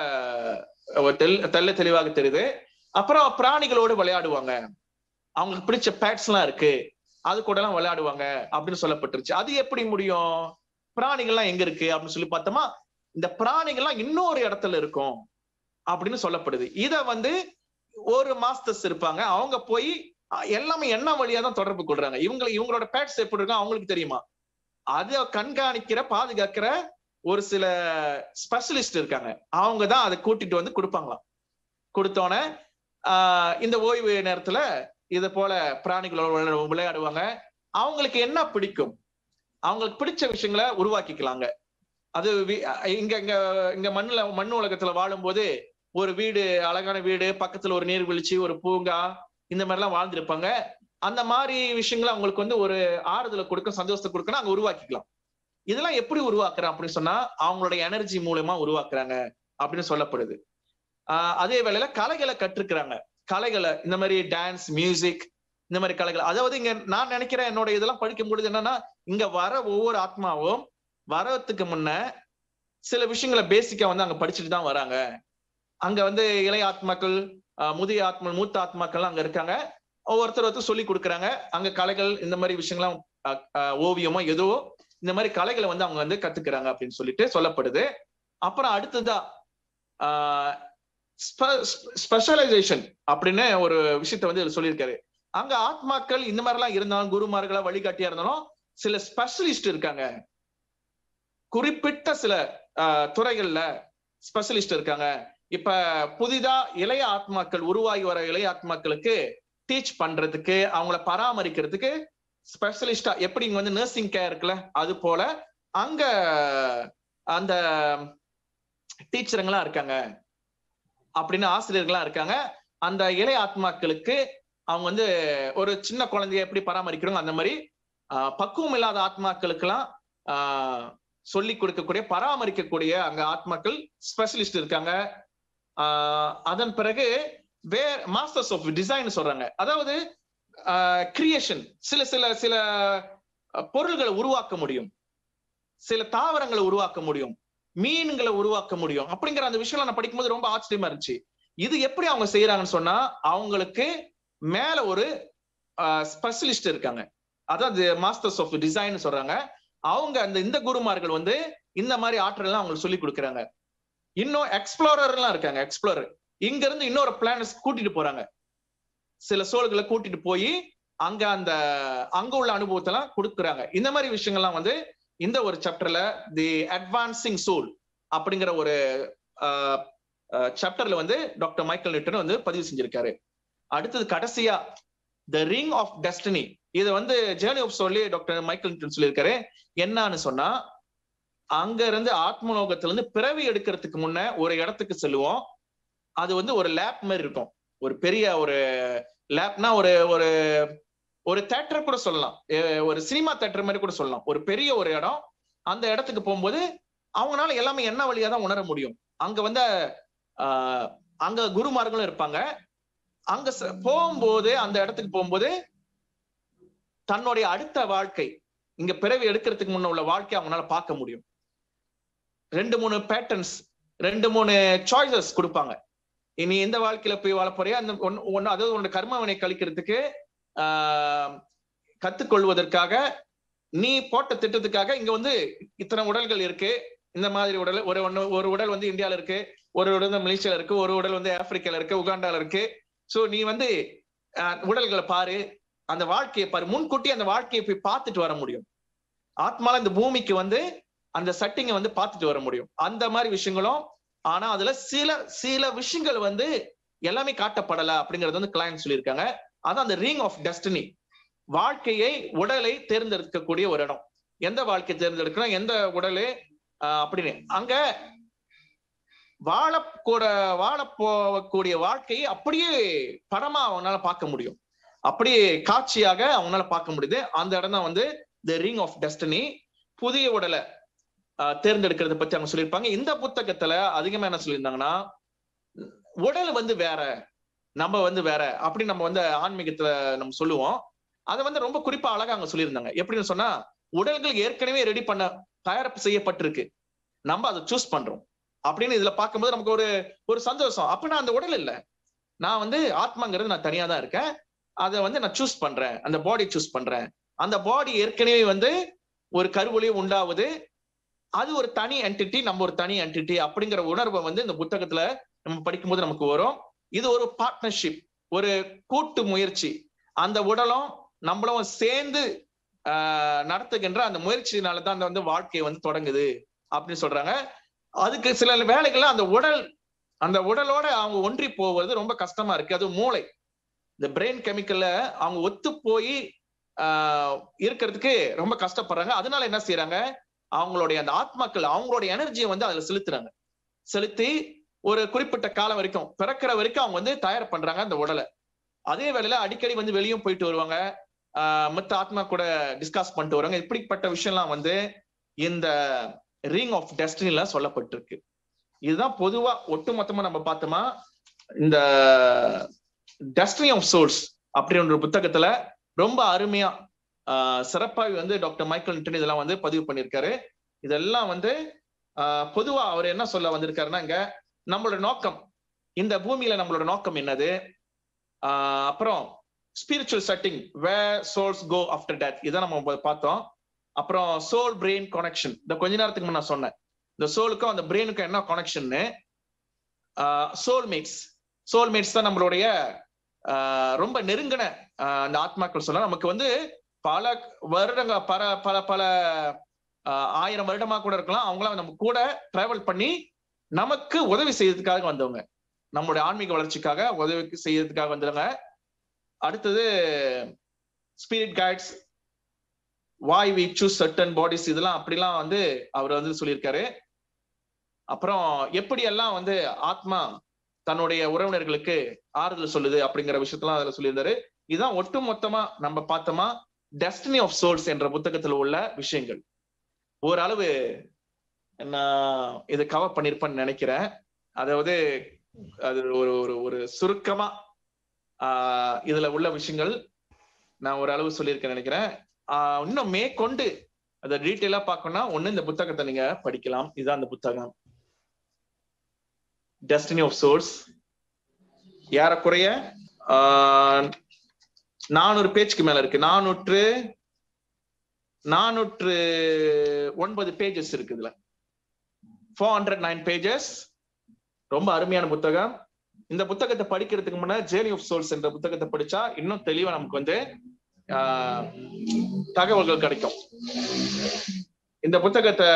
Speaker 1: ஒரு தெள்- தெள்ள தெளிவாக தெரியுது அப்புறம் பிராணிகளோடு விளையாடுவாங்க அவங்களுக்கு பிடிச்ச பேட்ஸ் எல்லாம் இருக்கு அது கூட எல்லாம் விளையாடுவாங்க அப்படின்னு சொல்லப்பட்டுருச்சு அது எப்படி முடியும் பிராணிகள்லாம் எங்க இருக்கு அப்படின்னு சொல்லி பார்த்தோமா இந்த பிராணிகள்லாம் இன்னொரு இடத்துல இருக்கும் அப்படின்னு சொல்லப்படுது இத வந்து ஒரு மாஸ்டர்ஸ் இருப்பாங்க அவங்க போய் அஹ், எல்லாமே என்ன வழியா தான் தொடர்பு கொள்றாங்க இவங்க இவங்களோட பேட்ஸ் எப்படி இருக்கும் அவங்களுக்கு தெரியுமா அதை கண்காணிக்கிற பாதுகாக்கிற ஒரு சில ஸ்பெஷலிஸ்ட் இருக்காங்க அவங்க தான் அதை கூட்டிட்டு வந்து கொடுப்பாங்களாம் கொடுத்தோன்னே ஆஹ் இந்த ஓய்வு நேரத்துல இத போல பிராணிகளோட விளையாடு- விளையாடுவாங்க அவங்களுக்கு என்ன பிடிக்கும் அவங்களுக்கு பிடிச்ச விஷயங்களை உருவாக்கிக்கலாங்க அது வி- இங்க இங்க இங்க மண்ணுல மண் உலகத்துல வாழும்போது ஒரு வீடு அழகான வீடு பக்கத்துல ஒரு நீர்வீழ்ச்சி ஒரு பூங்கா இந்த மாதிரி எல்லாம் வாழ்ந்திருப்பாங்க அந்த மாதிரி விஷயங்களை அவங்களுக்கு வந்து ஒரு ஆறுதலை கொடுக்கும் சந்தோஷத்தை கொடுக்கணும் அங்க உருவாக்கிக்கலாம் இதெல்லாம் எப்படி உருவாக்குறான் அப்படின்னு சொன்னா அவங்களுடைய எனர்ஜி மூலமா உருவாக்குறாங்க அப்படின்னு சொல்லப்படுது ஆஹ் அதே வேளையில கலைகளை கற்றுக்கிறாங்க கலைகளை இந்த மாதிரி டான்ஸ் மியூசிக் இந்த மாதிரி கலைகள் அதாவது இங்க நான் நினைக்கிறேன் என்னோட இதெல்லாம் படிக்கும் பொழுது என்னன்னா இங்க வர ஒவ்வொரு ஆத்மாவும் வரத்துக்கு முன்ன சில விஷயங்களை பேசிக்கா வந்து அங்க படிச்சுட்டு தான் வராங்க அங்க வந்து இளைய ஆத்மாக்கள் ஆஹ் முதிய ஆத்மா மூத்த ஆத்மாக்கள் அங்க இருக்காங்க ஒவ்வொருத்தர் ஒருத்தர் சொல்லி கொடுக்குறாங்க அங்க கலைகள் இந்த மாதிரி விஷயங்கள்லாம் ஆஹ் ஆஹ் ஓவியமோ ஏதோ இந்த மாதிரி கலைகளை வந்து அவங்க வந்து கத்துக்கிறாங்க அப்படின்னு சொல்லிட்டு சொல்லப்படுது அப்புறம் அடுத்ததா ஸ்பெஷலைசேஷன் அப்படின்னு ஒரு விஷயத்த வந்து இதுல சொல்லியிருக்காரு அங்க ஆத்மாக்கள் இந்த மாதிரி எல்லாம் இருந்தாலும் குருமார்களா வழிகாட்டியா இருந்தாலும் சில ஸ்பெஷலிஸ்ட் இருக்காங்க குறிப்பிட்ட சில ஆஹ் துறைகள்ல ஸ்பெஷலிஸ்ட் இருக்காங்க இப்ப புதிதா இளைய ஆத்மாக்கள் உருவாகி வர இளைய ஆத்மாக்களுக்கு டீச் பண்றதுக்கு அவங்கள பராமரிக்கிறதுக்கு ஸ்பெஷலிஸ்டா எப்படி இங்க வந்து நர்சிங் கேர் இருக்குல்ல அது போல அங்க அந்த டீச்சருங்களா இருக்காங்க அப்படின்னு ஆசிரியர்களா இருக்காங்க அந்த இளைய ஆத்மாக்களுக்கு அவங்க வந்து ஒரு சின்ன குழந்தைய எப்படி பராமரிக்கிறோங்க அந்த மாதிரி ஆஹ் பக்குவம் இல்லாத ஆத்மாக்களுக்கெல்லாம் ஆஹ் சொல்லி கொடுக்கக்கூடிய பராமரிக்கக்கூடிய அங்க ஆத்மாக்கள் ஸ்பெஷலிஸ்ட் இருக்காங்க ஆஹ் அதன் பிறகு வே மாஸ்டர்ஸ் ஆஃப் டிசைன் சொல்றாங்க அதாவது கிரியேஷன் சில சில சில பொருள்களை உருவாக்க முடியும் சில தாவரங்களை உருவாக்க முடியும் மீன்களை உருவாக்க முடியும் அப்படிங்கிற அந்த விஷயம் நான் படிக்கும்போது ரொம்ப ஆச்சரியமா இருந்துச்சு இது எப்படி அவங்க செய்யறாங்கன்னு சொன்னா அவங்களுக்கு மேல ஒரு ஸ்பெஷலிஸ்ட் இருக்காங்க அதாவது மாஸ்டர்ஸ் ஆஃப் டிசைன் சொல்றாங்க அவங்க அந்த இந்த குருமார்கள் வந்து இந்த மாதிரி ஆற்றல் எல்லாம் அவங்களுக்கு சொல்லி கொடுக்குறாங்க இன்னும் எக்ஸ்ப்ளோரர் எல்லாம் இருக்காங்க எக்ஸ்ப்ளோரர் இங்க இருந்து இன்னொரு பிளானஸ் கூட்டிட்டு போறாங்க சில சோல்களை கூட்டிட்டு போய் அங்க அந்த அங்க உள்ள அனுபவத்தை எல்லாம் கொடுக்குறாங்க இந்த மாதிரி விஷயங்கள்லாம் வந்து இந்த ஒரு சாப்டர்ல தி அட்வான்சிங் சோல் அப்படிங்கிற ஒரு சாப்டர்ல வந்து டாக்டர் மைக்கேல் நியூட்டன் வந்து பதிவு செஞ்சிருக்காரு அடுத்தது கடைசியா த ரிங் ஆஃப் டெஸ்டினி இதை வந்து ஜேர்னி ஆஃப் சொல்லி டாக்டர் மைக்கேல் நியூட்டன் சொல்லியிருக்காரு என்னன்னு சொன்னா அங்க இருந்து ஆத்மலோகத்துல இருந்து பிறவி எடுக்கிறதுக்கு முன்ன ஒரு இடத்துக்கு செல்லுவோம் அது வந்து ஒரு லேப் மாதிரி இருக்கும் ஒரு பெரிய ஒரு லேப்னா ஒரு ஒரு ஒரு தேட்டர் கூட சொல்லலாம் ஒரு சினிமா தேட்டர் மாதிரி கூட சொல்லலாம் ஒரு பெரிய ஒரு இடம் அந்த இடத்துக்கு போகும்போது அவங்களால எல்லாமே என்ன வழியா தான் உணர முடியும் அங்க வந்து ஆஹ் அங்க குருமார்களும் இருப்பாங்க அங்க போகும்போது அந்த இடத்துக்கு போகும்போது தன்னுடைய அடுத்த வாழ்க்கை இங்க பிறவி எடுக்கிறதுக்கு முன்ன உள்ள வாழ்க்கை அவங்களால பார்க்க முடியும் ரெண்டு மூணு பேட்டர்ன்ஸ் ரெண்டு மூணு சாய்ஸஸ் கொடுப்பாங்க இனி எந்த வாழ்க்கையில போய் வாழ போறியா அந்த ஒன்னு அதாவது உன்னோட கர்மவினை கழிக்கிறதுக்கு ஆஹ் கத்துக்கொள்வதற்காக நீ போட்ட திட்டத்துக்காக இங்க வந்து இத்தனை உடல்கள் இருக்கு இந்த மாதிரி உடல் ஒரு ஒண்ணு ஒரு உடல் வந்து இந்தியால இருக்கு ஒரு உடல் வந்து மலேசியால இருக்கு ஒரு உடல் வந்து ஆப்பிரிக்கால இருக்கு உகாண்டால இருக்கு சோ நீ வந்து உடல்களை பாரு அந்த வாழ்க்கையை பாரு முன்கூட்டி அந்த வாழ்க்கையை போய் பார்த்துட்டு வர முடியும் ஆத்மால இந்த பூமிக்கு வந்து அந்த செட்டிங்கை வந்து பார்த்துட்டு வர முடியும் அந்த மாதிரி விஷயங்களும் ஆனா அதுல சில சில விஷயங்கள் வந்து எல்லாமே காட்டப்படல அப்படிங்கறது வந்து கிளைண்ட் சொல்லியிருக்காங்க அதான் அந்த ரிங் ஆஃப் டெஸ்டினி வாழ்க்கையை உடலை தேர்ந்தெடுக்கக்கூடிய ஒரு இடம் எந்த வாழ்க்கை தேர்ந்தெடுக்கணும் எந்த உடலு அப்படின்னு அங்க வாழக்கூட வாழ போகக்கூடிய வாழ்க்கையை அப்படியே படமா அவனால பார்க்க முடியும் அப்படியே காட்சியாக அவனால பார்க்க முடியுது அந்த இடம் தான் வந்து த ரிங் ஆஃப் டெஸ்டினி புதிய உடலை தேர்ந்தெடுக்கிறத பத்தி அவங்க சொல்லியிருப்பாங்க இந்த புத்தகத்துல அதிகமா என்ன சொல்லியிருந்தாங்கன்னா உடல் வந்து வேற நம்ம வந்து வேற அப்படின்னு நம்ம வந்து ஆன்மீகத்துல நம்ம சொல்லுவோம் அதை வந்து ரொம்ப குறிப்பா அழகா அவங்க சொல்லியிருந்தாங்க எப்படின்னு சொன்னா உடல்கள் ஏற்கனவே ரெடி பண்ண தயாரிப்பு செய்யப்பட்டிருக்கு நம்ம அதை சூஸ் பண்றோம் அப்படின்னு இதுல பார்க்கும்போது நமக்கு ஒரு ஒரு சந்தோஷம் அப்படின்னா அந்த உடல் இல்ல நான் வந்து ஆத்மாங்கிறது நான் தனியா தான் இருக்கேன் அதை வந்து நான் சூஸ் பண்றேன் அந்த பாடி சூஸ் பண்றேன் அந்த பாடி ஏற்கனவே வந்து ஒரு கருவொலியும் உண்டாவது அது ஒரு தனி என்டிட்டி நம்ம ஒரு தனி என்டிட்டி அப்படிங்கிற உணர்வை வந்து இந்த புத்தகத்துல நம்ம படிக்கும்போது நமக்கு வரும் இது ஒரு பார்ட்னர்ஷிப் ஒரு கூட்டு முயற்சி அந்த உடலும் நம்மளும் சேர்ந்து ஆஹ் நடத்துகின்ற அந்த முயற்சியினால தான் அந்த வந்து வாழ்க்கையை வந்து தொடங்குது அப்படின்னு சொல்றாங்க அதுக்கு சில வேலைகள்ல அந்த உடல் அந்த உடலோட அவங்க ஒன்றி போவது ரொம்ப கஷ்டமா இருக்கு அது மூளை இந்த பிரெயின் கெமிக்கல்ல அவங்க ஒத்து போய் ஆஹ் இருக்கிறதுக்கு ரொம்ப கஷ்டப்படுறாங்க அதனால என்ன செய்யறாங்க அவங்களுடைய அந்த ஆத்மாக்கள் அவங்களுடைய எனர்ஜியை வந்து அதுல செலுத்துறாங்க செலுத்தி ஒரு குறிப்பிட்ட காலம் வரைக்கும் பிறக்கிற வரைக்கும் அவங்க வந்து தயார் பண்றாங்க அந்த உடலை அதே வேளையில அடிக்கடி வந்து வெளியும் போயிட்டு வருவாங்க ஆஹ் மத்த ஆத்மா கூட டிஸ்கஸ் பண்ணிட்டு வருவாங்க இப்படிப்பட்ட விஷயம்லாம் வந்து இந்த ரிங் ஆஃப் டெஸ்டினில சொல்லப்பட்டிருக்கு இதுதான் பொதுவா ஒட்டுமொத்தமா நம்ம பார்த்தோமா இந்த டெஸ்டினி ஆஃப் சோல்ஸ் அப்படின்ற ஒரு புத்தகத்துல ரொம்ப அருமையா ஆஹ் சிறப்பாக வந்து டாக்டர் மைக்கேல் நிட்டன் இதெல்லாம் வந்து பதிவு பண்ணியிருக்காரு இதெல்லாம் வந்து ஆஹ் பொதுவா அவர் என்ன சொல்ல வந்திருக்காருன்னா இங்க நம்மளோட நோக்கம் இந்த பூமியில நம்மளோட நோக்கம் என்னது ஆஹ் அப்புறம் spiritual setting way souls go after death இதை நம்ம பார்த்தோம் அப்புறம் சோல் பிரெயின் கனெக்ஷன் இந்த கொஞ்ச நேரத்துக்கு முன்ன நான் சொன்னேன் இந்த சோலுக்கும் அந்த பிரெயினுக்கும் என்ன கனெக்ஷன்னு சோல்மேட்ஸ் சோல்மேட்ஸ் தான் நம்மளுடைய ரொம்ப நெருங்கின அந்த ஆத்மாக்கள் சொல்ல நமக்கு வந்து பல வருடங்க பல பல பல ஆயிரம் வருடமா கூட இருக்கலாம் அவங்களாம் நம்ம கூட டிராவல் பண்ணி நமக்கு உதவி செய்யறதுக்காக வந்தவங்க நம்மளுடைய ஆன்மீக வளர்ச்சிக்காக உதவி செய்யறதுக்காக வந்தவங்க அடுத்தது spirit guides why we choose certain bodies இதெல்லாம் அப்படிலாம் வந்து அவர் வந்து சொல்லியிருக்காரு அப்புறம் எப்படி எல்லாம் வந்து ஆத்மா தன்னுடைய உறவினர்களுக்கு ஆறுதல் சொல்லுது அப்படிங்கிற விஷயத்தெல்லாம் அதுல சொல்லியிருந்தாரு இதுதான் ஒட்டு மொத்தமா நம்ம பார்த்தோமா டெஸ்டினி ஆஃப் சோல்ஸ் என்ற புத்தகத்துல உள்ள விஷயங்கள் ஓரளவு நான் இதை கவர் பண்ணிருப்பேன்னு நினைக்கிறேன் அதாவது அது ஒரு ஒரு ஒரு சுருக்கமா ஆஹ் இதுல உள்ள விஷயங்கள் நான் ஒரு அளவு சொல்லியிருக்கேன் நினைக்கிறேன் ஆஹ் இன்னும் மேற்கொண்டு அதை டீட்டெயிலா பார்க்கணும்னா ஒண்ணு இந்த புத்தகத்தை நீங்க படிக்கலாம் இதுதான் அந்த புத்தகம் டெஸ்டினி ஆஃப் சோர்ஸ் ஏறக்குறைய நானூறு பேஜ்க்கு மேல இருக்கு நானூற்று நானூற்று ஒன்பது பேஜஸ் இருக்கு இதுல ஃபோர் ஹண்ட்ரட் நைன் பேஜஸ் ரொம்ப அருமையான புத்தகம் இந்த புத்தகத்தை படிக்கிறதுக்கு முன்னாடி ஜேர்னி ஆஃப் சோல்ஸ் என்ற புத்தகத்தை படிச்சா இன்னும் தெளிவா நமக்கு வந்து தகவல்கள் கிடைக்கும் இந்த புத்தகத்தை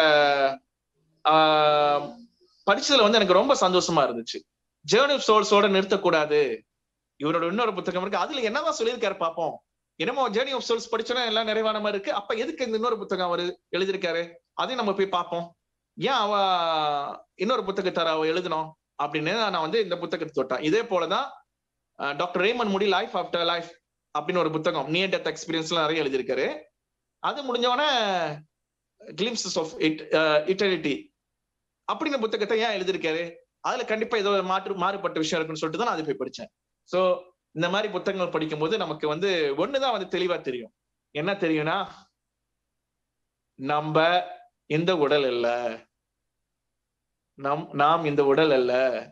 Speaker 1: படிச்சதுல வந்து எனக்கு ரொம்ப சந்தோஷமா இருந்துச்சு ஜேர்னி ஆஃப் சோல்ஸோட நிறுத்தக்கூடாது இவரோட இன்னொரு புத்தகம் இருக்கு அதுல என்னதான் சொல்லியிருக்காரு பார்ப்போம் என்னமோ ஜேர்னி ஆஃப் சோல்ஸ் படிச்சோன்னா எல்லாம் நிறைவான மாதிரி இருக்கு அப்ப எதுக்கு இந்த இன்னொரு புத்தகம் அவர் எழுதியிருக்காரு அதையும் நம்ம போய் பார்ப்போம் ஏன் அவ இன்னொரு புத்தகத்தார அவ எழுதணும் அப்படின்னு நான் வந்து இந்த புத்தகத்தை தொட்டேன் இதே போலதான் doctor Raymond Moody life after life அப்படின்னு ஒரு புத்தகம் நியர் டெத் எக்ஸ்பீரியன்ஸ்லாம் நிறைய எழுதியிருக்காரு அது முடிஞ்சவொடனே கிளிம்சஸ் ஆஃப் இட் இட்டர்னிட்டி அப்படிங்கிற புத்தகத்தை ஏன் எழுதியிருக்காரு அதுல கண்டிப்பா ஏதோ மாற்று மாறுபட்ட விஷயம் இருக்குன்னு சொல்லிட்டு தான் நான் அதை போய் படிச்சேன் சோ இந்த மாதிரி புத்தகங்கள் படிக்கும் போது நமக்கு வந்து ஒண்ணுதான் வந்து தெளிவா தெரியும் என்ன தெரியும்னா நம்ம இந்த உடல் அல்ல நம் நாம் இந்த உடல் அல்ல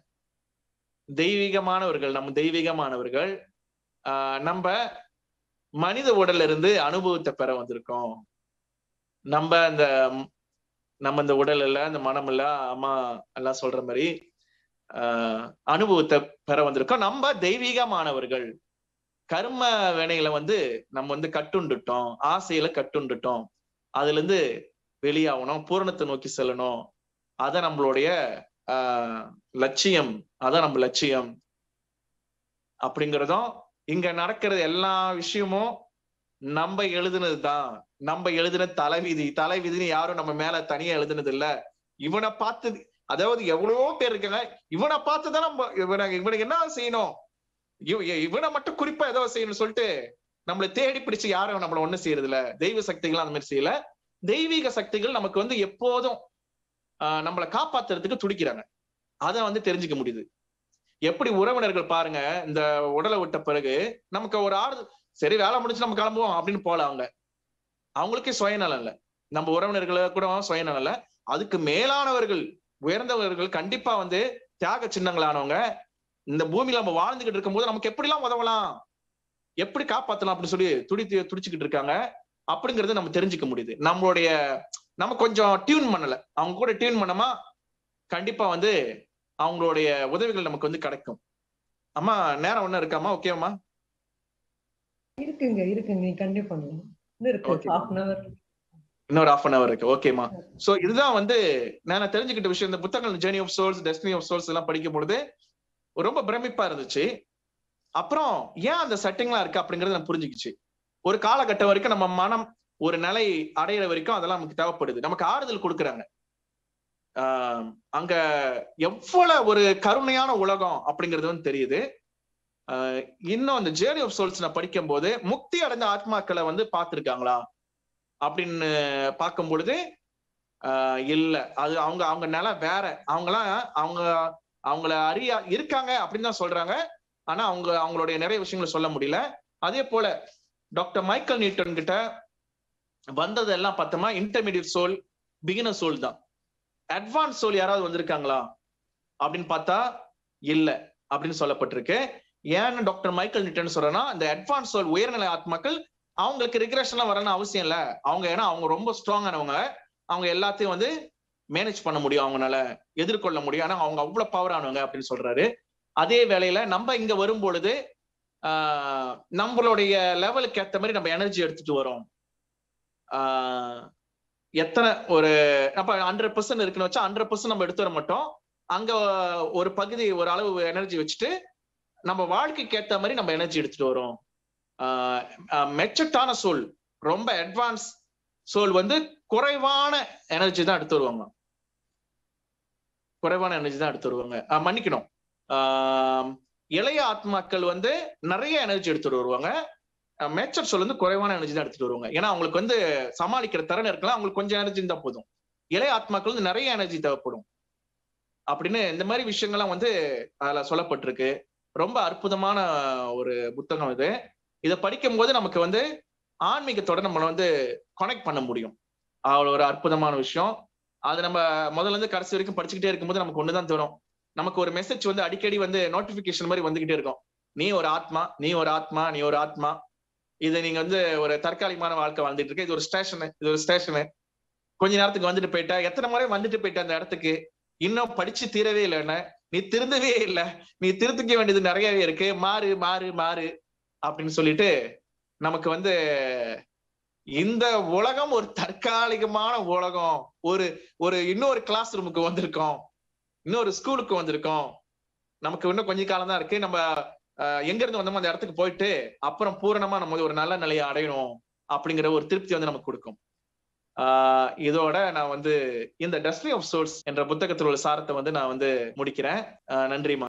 Speaker 1: தெய்வீகமானவர்கள் நம்ம தெய்வீகமானவர்கள் ஆஹ் நம்ம மனித உடல்ல இருந்து அனுபவத்தை பெற வந்திருக்கோம் நம்ம அந்த நம்ம இந்த உடல் இல்ல இந்த மனம் இல்ல அம்மா எல்லாம் சொல்ற மாதிரி ஆஹ் அனுபவத்தை பெற வந்திருக்கோம் நம்ம தெய்வீகமானவர்கள் கர்ம வினைகளை வந்து நம்ம வந்து கட்டுண்டுட்டோம் ஆசையில கட்டுண்டுட்டோம் அதுல இருந்து வெளியாகணும் பூரணத்தை நோக்கி செல்லணும் அத நம்மளுடைய ஆஹ் லட்சியம் அதான் நம்ம லட்சியம் அப்படிங்கிறதும் இங்க நடக்கிறது எல்லா விஷயமும் நம்ம எழுதுனது தான் நம்ம எழுதின தலைவிதி தலைவிதின்னு யாரும் நம்ம மேல தனியா எழுதுனது இல்ல இவனை பார்த்து அதாவது எவ்வளவோ பேர் இருக்காங்க இவனை பார்த்துதான் நம்ம இவனை இவனுக்கு என்ன செய்யணும் இவனை மட்டும் குறிப்பா ஏதோ செய்யணும்னு சொல்லிட்டு நம்மளை தேடி பிடிச்சு யாரும் நம்மள ஒண்ணு செய்யறது இல்ல தெய்வ சக்திகள் அந்த மாதிரி செய்யல தெய்வீக சக்திகள் நமக்கு வந்து எப்போதும் ஆஹ் நம்மளை காப்பாத்துறதுக்கு துடிக்கிறாங்க அதை வந்து தெரிஞ்சுக்க முடியுது எப்படி உறவினர்கள் பாருங்க இந்த உடலை விட்ட பிறகு நமக்கு ஒரு ஆறு சரி வேலை முடிச்சு நம்ம கிளம்புவோம் அப்படின்னு போல அவங்க அவங்களுக்கே சுயநலம் இல்ல நம்ம உறவினர்களை கூட சுயநலம் இல்ல அதுக்கு மேலானவர்கள் உயர்ந்தவர்கள் கண்டிப்பா வந்து தியாக சின்னங்களானவங்க இந்த பூமியில நம்ம வாழ்ந்துகிட்டு இருக்கும்போது நமக்கு எப்படிலாம் உதவலாம் எப்படி காப்பாத்தலாம் அப்படின்னு சொல்லி துடி துடிச்சுக்கிட்டு இருக்காங்க அப்படிங்கறத நம்ம தெரிஞ்சுக்க முடியுது நம்மளுடைய நம்ம கொஞ்சம் டியூன் பண்ணல அவங்க கூட டியூன் பண்ணமா கண்டிப்பா வந்து அவங்களுடைய உதவிகள் நமக்கு வந்து கிடைக்கும் அம்மா நேரம் ஒண்ணு இருக்காமா ஓகேவா
Speaker 2: இருக்குங்க இருக்குங்க நீ கண்டிப்பா இருக்கு ஹாஃப் அன் அவர்
Speaker 1: இன்னொரு ஹாஃப் அன் அவர் இருக்கு ஓகேமா சோ இதுதான் வந்து நான் தெரிஞ்சுக்கிட்ட விஷயம் இந்த புத்தகங்கள் journey of souls destiny of souls எல்லாம் படிக்கும் பொழுது ரொம்ப பிரமிப்பா இருந்துச்சு அப்புறம் ஏன் அந்த செட்டிங்லாம் இருக்கு அப்படிங்கறது நான் புரிஞ்சுக்கிச்சு ஒரு காலகட்டம் வரைக்கும் நம்ம மனம் ஒரு நிலை அடையிற வரைக்கும் அதெல்லாம் நமக்கு தேவைப்படுது நமக்கு ஆறுதல் கொடுக்குறாங்க ஆஹ் அங்க எவ்வளவு ஒரு கருணையான உலகம் அப்படிங்கிறது வந்து தெரியுது ஆஹ் இன்னும் அந்த ஜேர்னி ஆஃப் சோல்ஸ் நான் படிக்கும் போது முக்தி அடைந்த ஆத்மாக்களை வந்து பார்த்திருக்காங்களா அப்படின்னு பார்க்கும் பொழுது ஆஹ் இல்ல அது அவங்க அவங்க நிலை வேற அவங்கலாம் அவங்க அவங்கள அறியா இருக்காங்க அப்படின்னு தான் சொல்றாங்க ஆனா அவங்க அவங்களுடைய நிறைய விஷயங்களை சொல்ல முடியல அதே போல டாக்டர் மைக்கேல் நியூட்டன் கிட்ட வந்ததெல்லாம் பார்த்தோமா இன்டர்மீடியட் சோல் பிகினர் சோல் தான் அட்வான்ஸ் சோல் யாராவது வந்திருக்காங்களா அப்படின்னு பார்த்தா இல்ல அப்படின்னு சொல்லப்பட்டிருக்கு ஏன்னு டாக்டர் மைக்கேல் நிட்டன் சொல்றேன்னா இந்த அட்வான்ஸ் சோல் உயர்நிலை ஆத்மாக்கள் அவங்களுக்கு ரிக்ரெஷன்லாம் வரணும்னு அவசியம் இல்ல அவங்க ஏன்னா அவங்க ரொம்ப ஸ்ட்ராங்கானவங்க அவங்க எல்லாத்தையும் வந்து மேனேஜ் பண்ண முடியும் அவங்களால எதிர்கொள்ள முடியும் ஆனா அவங்க அவ்வளவு பவர் ஆனவங்க அப்படின்னு சொல்றாரு அதே வேளையில நம்ம இங்க வரும் பொழுது ஆஹ் நம்மளுடைய லெவலுக்கு ஏத்த மாதிரி நம்ம எனர்ஜி எடுத்துட்டு வரோம் ஆஹ் எத்தனை ஒரு அப்ப ஹண்ட்ரட் பர்சன்ட் இருக்குன்னு வச்சா ஹண்ட்ரட் பர்சன்ட் நம்ம எடுத்து வர மாட்டோம் அங்க ஒரு பகுதி ஒரு அளவு எனர்ஜி வச்சுட்டு நம்ம வாழ்க்கைக்கு ஏத்த மாதிரி நம்ம எனர்ஜி எடுத்துட்டு வரோம் மெச்சட்டான சோல் ரொம்ப அட்வான்ஸ் சோல் வந்து குறைவான எனர்ஜி தான் எடுத்து வருவாங்க குறைவான எனர்ஜி தான் எடுத்து வருவாங்க ஆஹ் மன்னிக்கணும் ஆஹ் இளைய ஆத்மாக்கள் வந்து நிறைய எனர்ஜி எடுத்துட்டு வருவாங்க மேச்சர் சொல் வந்து குறைவான எனர்ஜி தான் எடுத்துட்டு வருவாங்க ஏன்னா அவங்களுக்கு வந்து சமாளிக்கிற திறன் இருக்கலாம் அவங்களுக்கு கொஞ்சம் எனர்ஜி இருந்தா போதும் இளைய ஆத்மாக்கள் வந்து நிறைய எனர்ஜி தேவைப்படும் அப்படின்னு இந்த மாதிரி விஷயங்கள்லாம் வந்து அதுல சொல்லப்பட்டிருக்கு ரொம்ப அற்புதமான ஒரு புத்தகம் இது இதை படிக்கும் போது நமக்கு வந்து ஆன்மீகத்தோட நம்மளை வந்து கனெக்ட் பண்ண முடியும் அவ்வளவு ஒரு அற்புதமான விஷயம் அது நம்ம முதல்ல இருந்து கடைசி வரைக்கும் படிச்சுக்கிட்டே இருக்கும்போது நமக்கு ஒண்ணுதான் தோணும் நமக்கு ஒரு மெசேஜ் வந்து அடிக்கடி வந்து நோட்டிபிகேஷன் மாதிரி வந்துகிட்டே இருக்கும் நீ ஒரு ஆத்மா நீ ஒரு ஆத்மா நீ ஒரு ஆத்மா இது நீங்க வந்து ஒரு தற்காலிகமான வாழ்க்கை வாழ்ந்துட்டு இருக்க இது ஒரு ஸ்டேஷனு இது ஒரு ஸ்டேஷனு கொஞ்ச நேரத்துக்கு வந்துட்டு போயிட்டா எத்தனை முறை வந்துட்டு போயிட்ட அந்த இடத்துக்கு இன்னும் படிச்சு தீரவே இல்லைன்னு நீ திருந்தவே இல்லை நீ திருத்திக்க வேண்டியது நிறையவே இருக்கு மாறு மாறு மாறு அப்படின்னு சொல்லிட்டு நமக்கு வந்து இந்த உலகம் ஒரு தற்காலிகமான உலகம் ஒரு ஒரு இன்னொரு கிளாஸ் ரூமுக்கு வந்திருக்கோம் இன்னொரு ஸ்கூலுக்கு வந்திருக்கோம் நமக்கு இன்னும் கொஞ்ச காலம் தான் இருக்கு நம்ம எங்க இருந்து வந்தோமோ அந்த இடத்துக்கு போயிட்டு அப்புறம் பூரணமா நம்ம ஒரு நல்ல நிலையை அடையணும் அப்படிங்கிற ஒரு திருப்தி வந்து நமக்கு கொடுக்கும் ஆஹ் இதோட நான் வந்து இந்த டஸ்ட்ரி ஆஃப் சோர்ஸ் என்ற புத்தகத்தில் உள்ள சாரத்தை வந்து நான் வந்து முடிக்கிறேன் நன்றிமா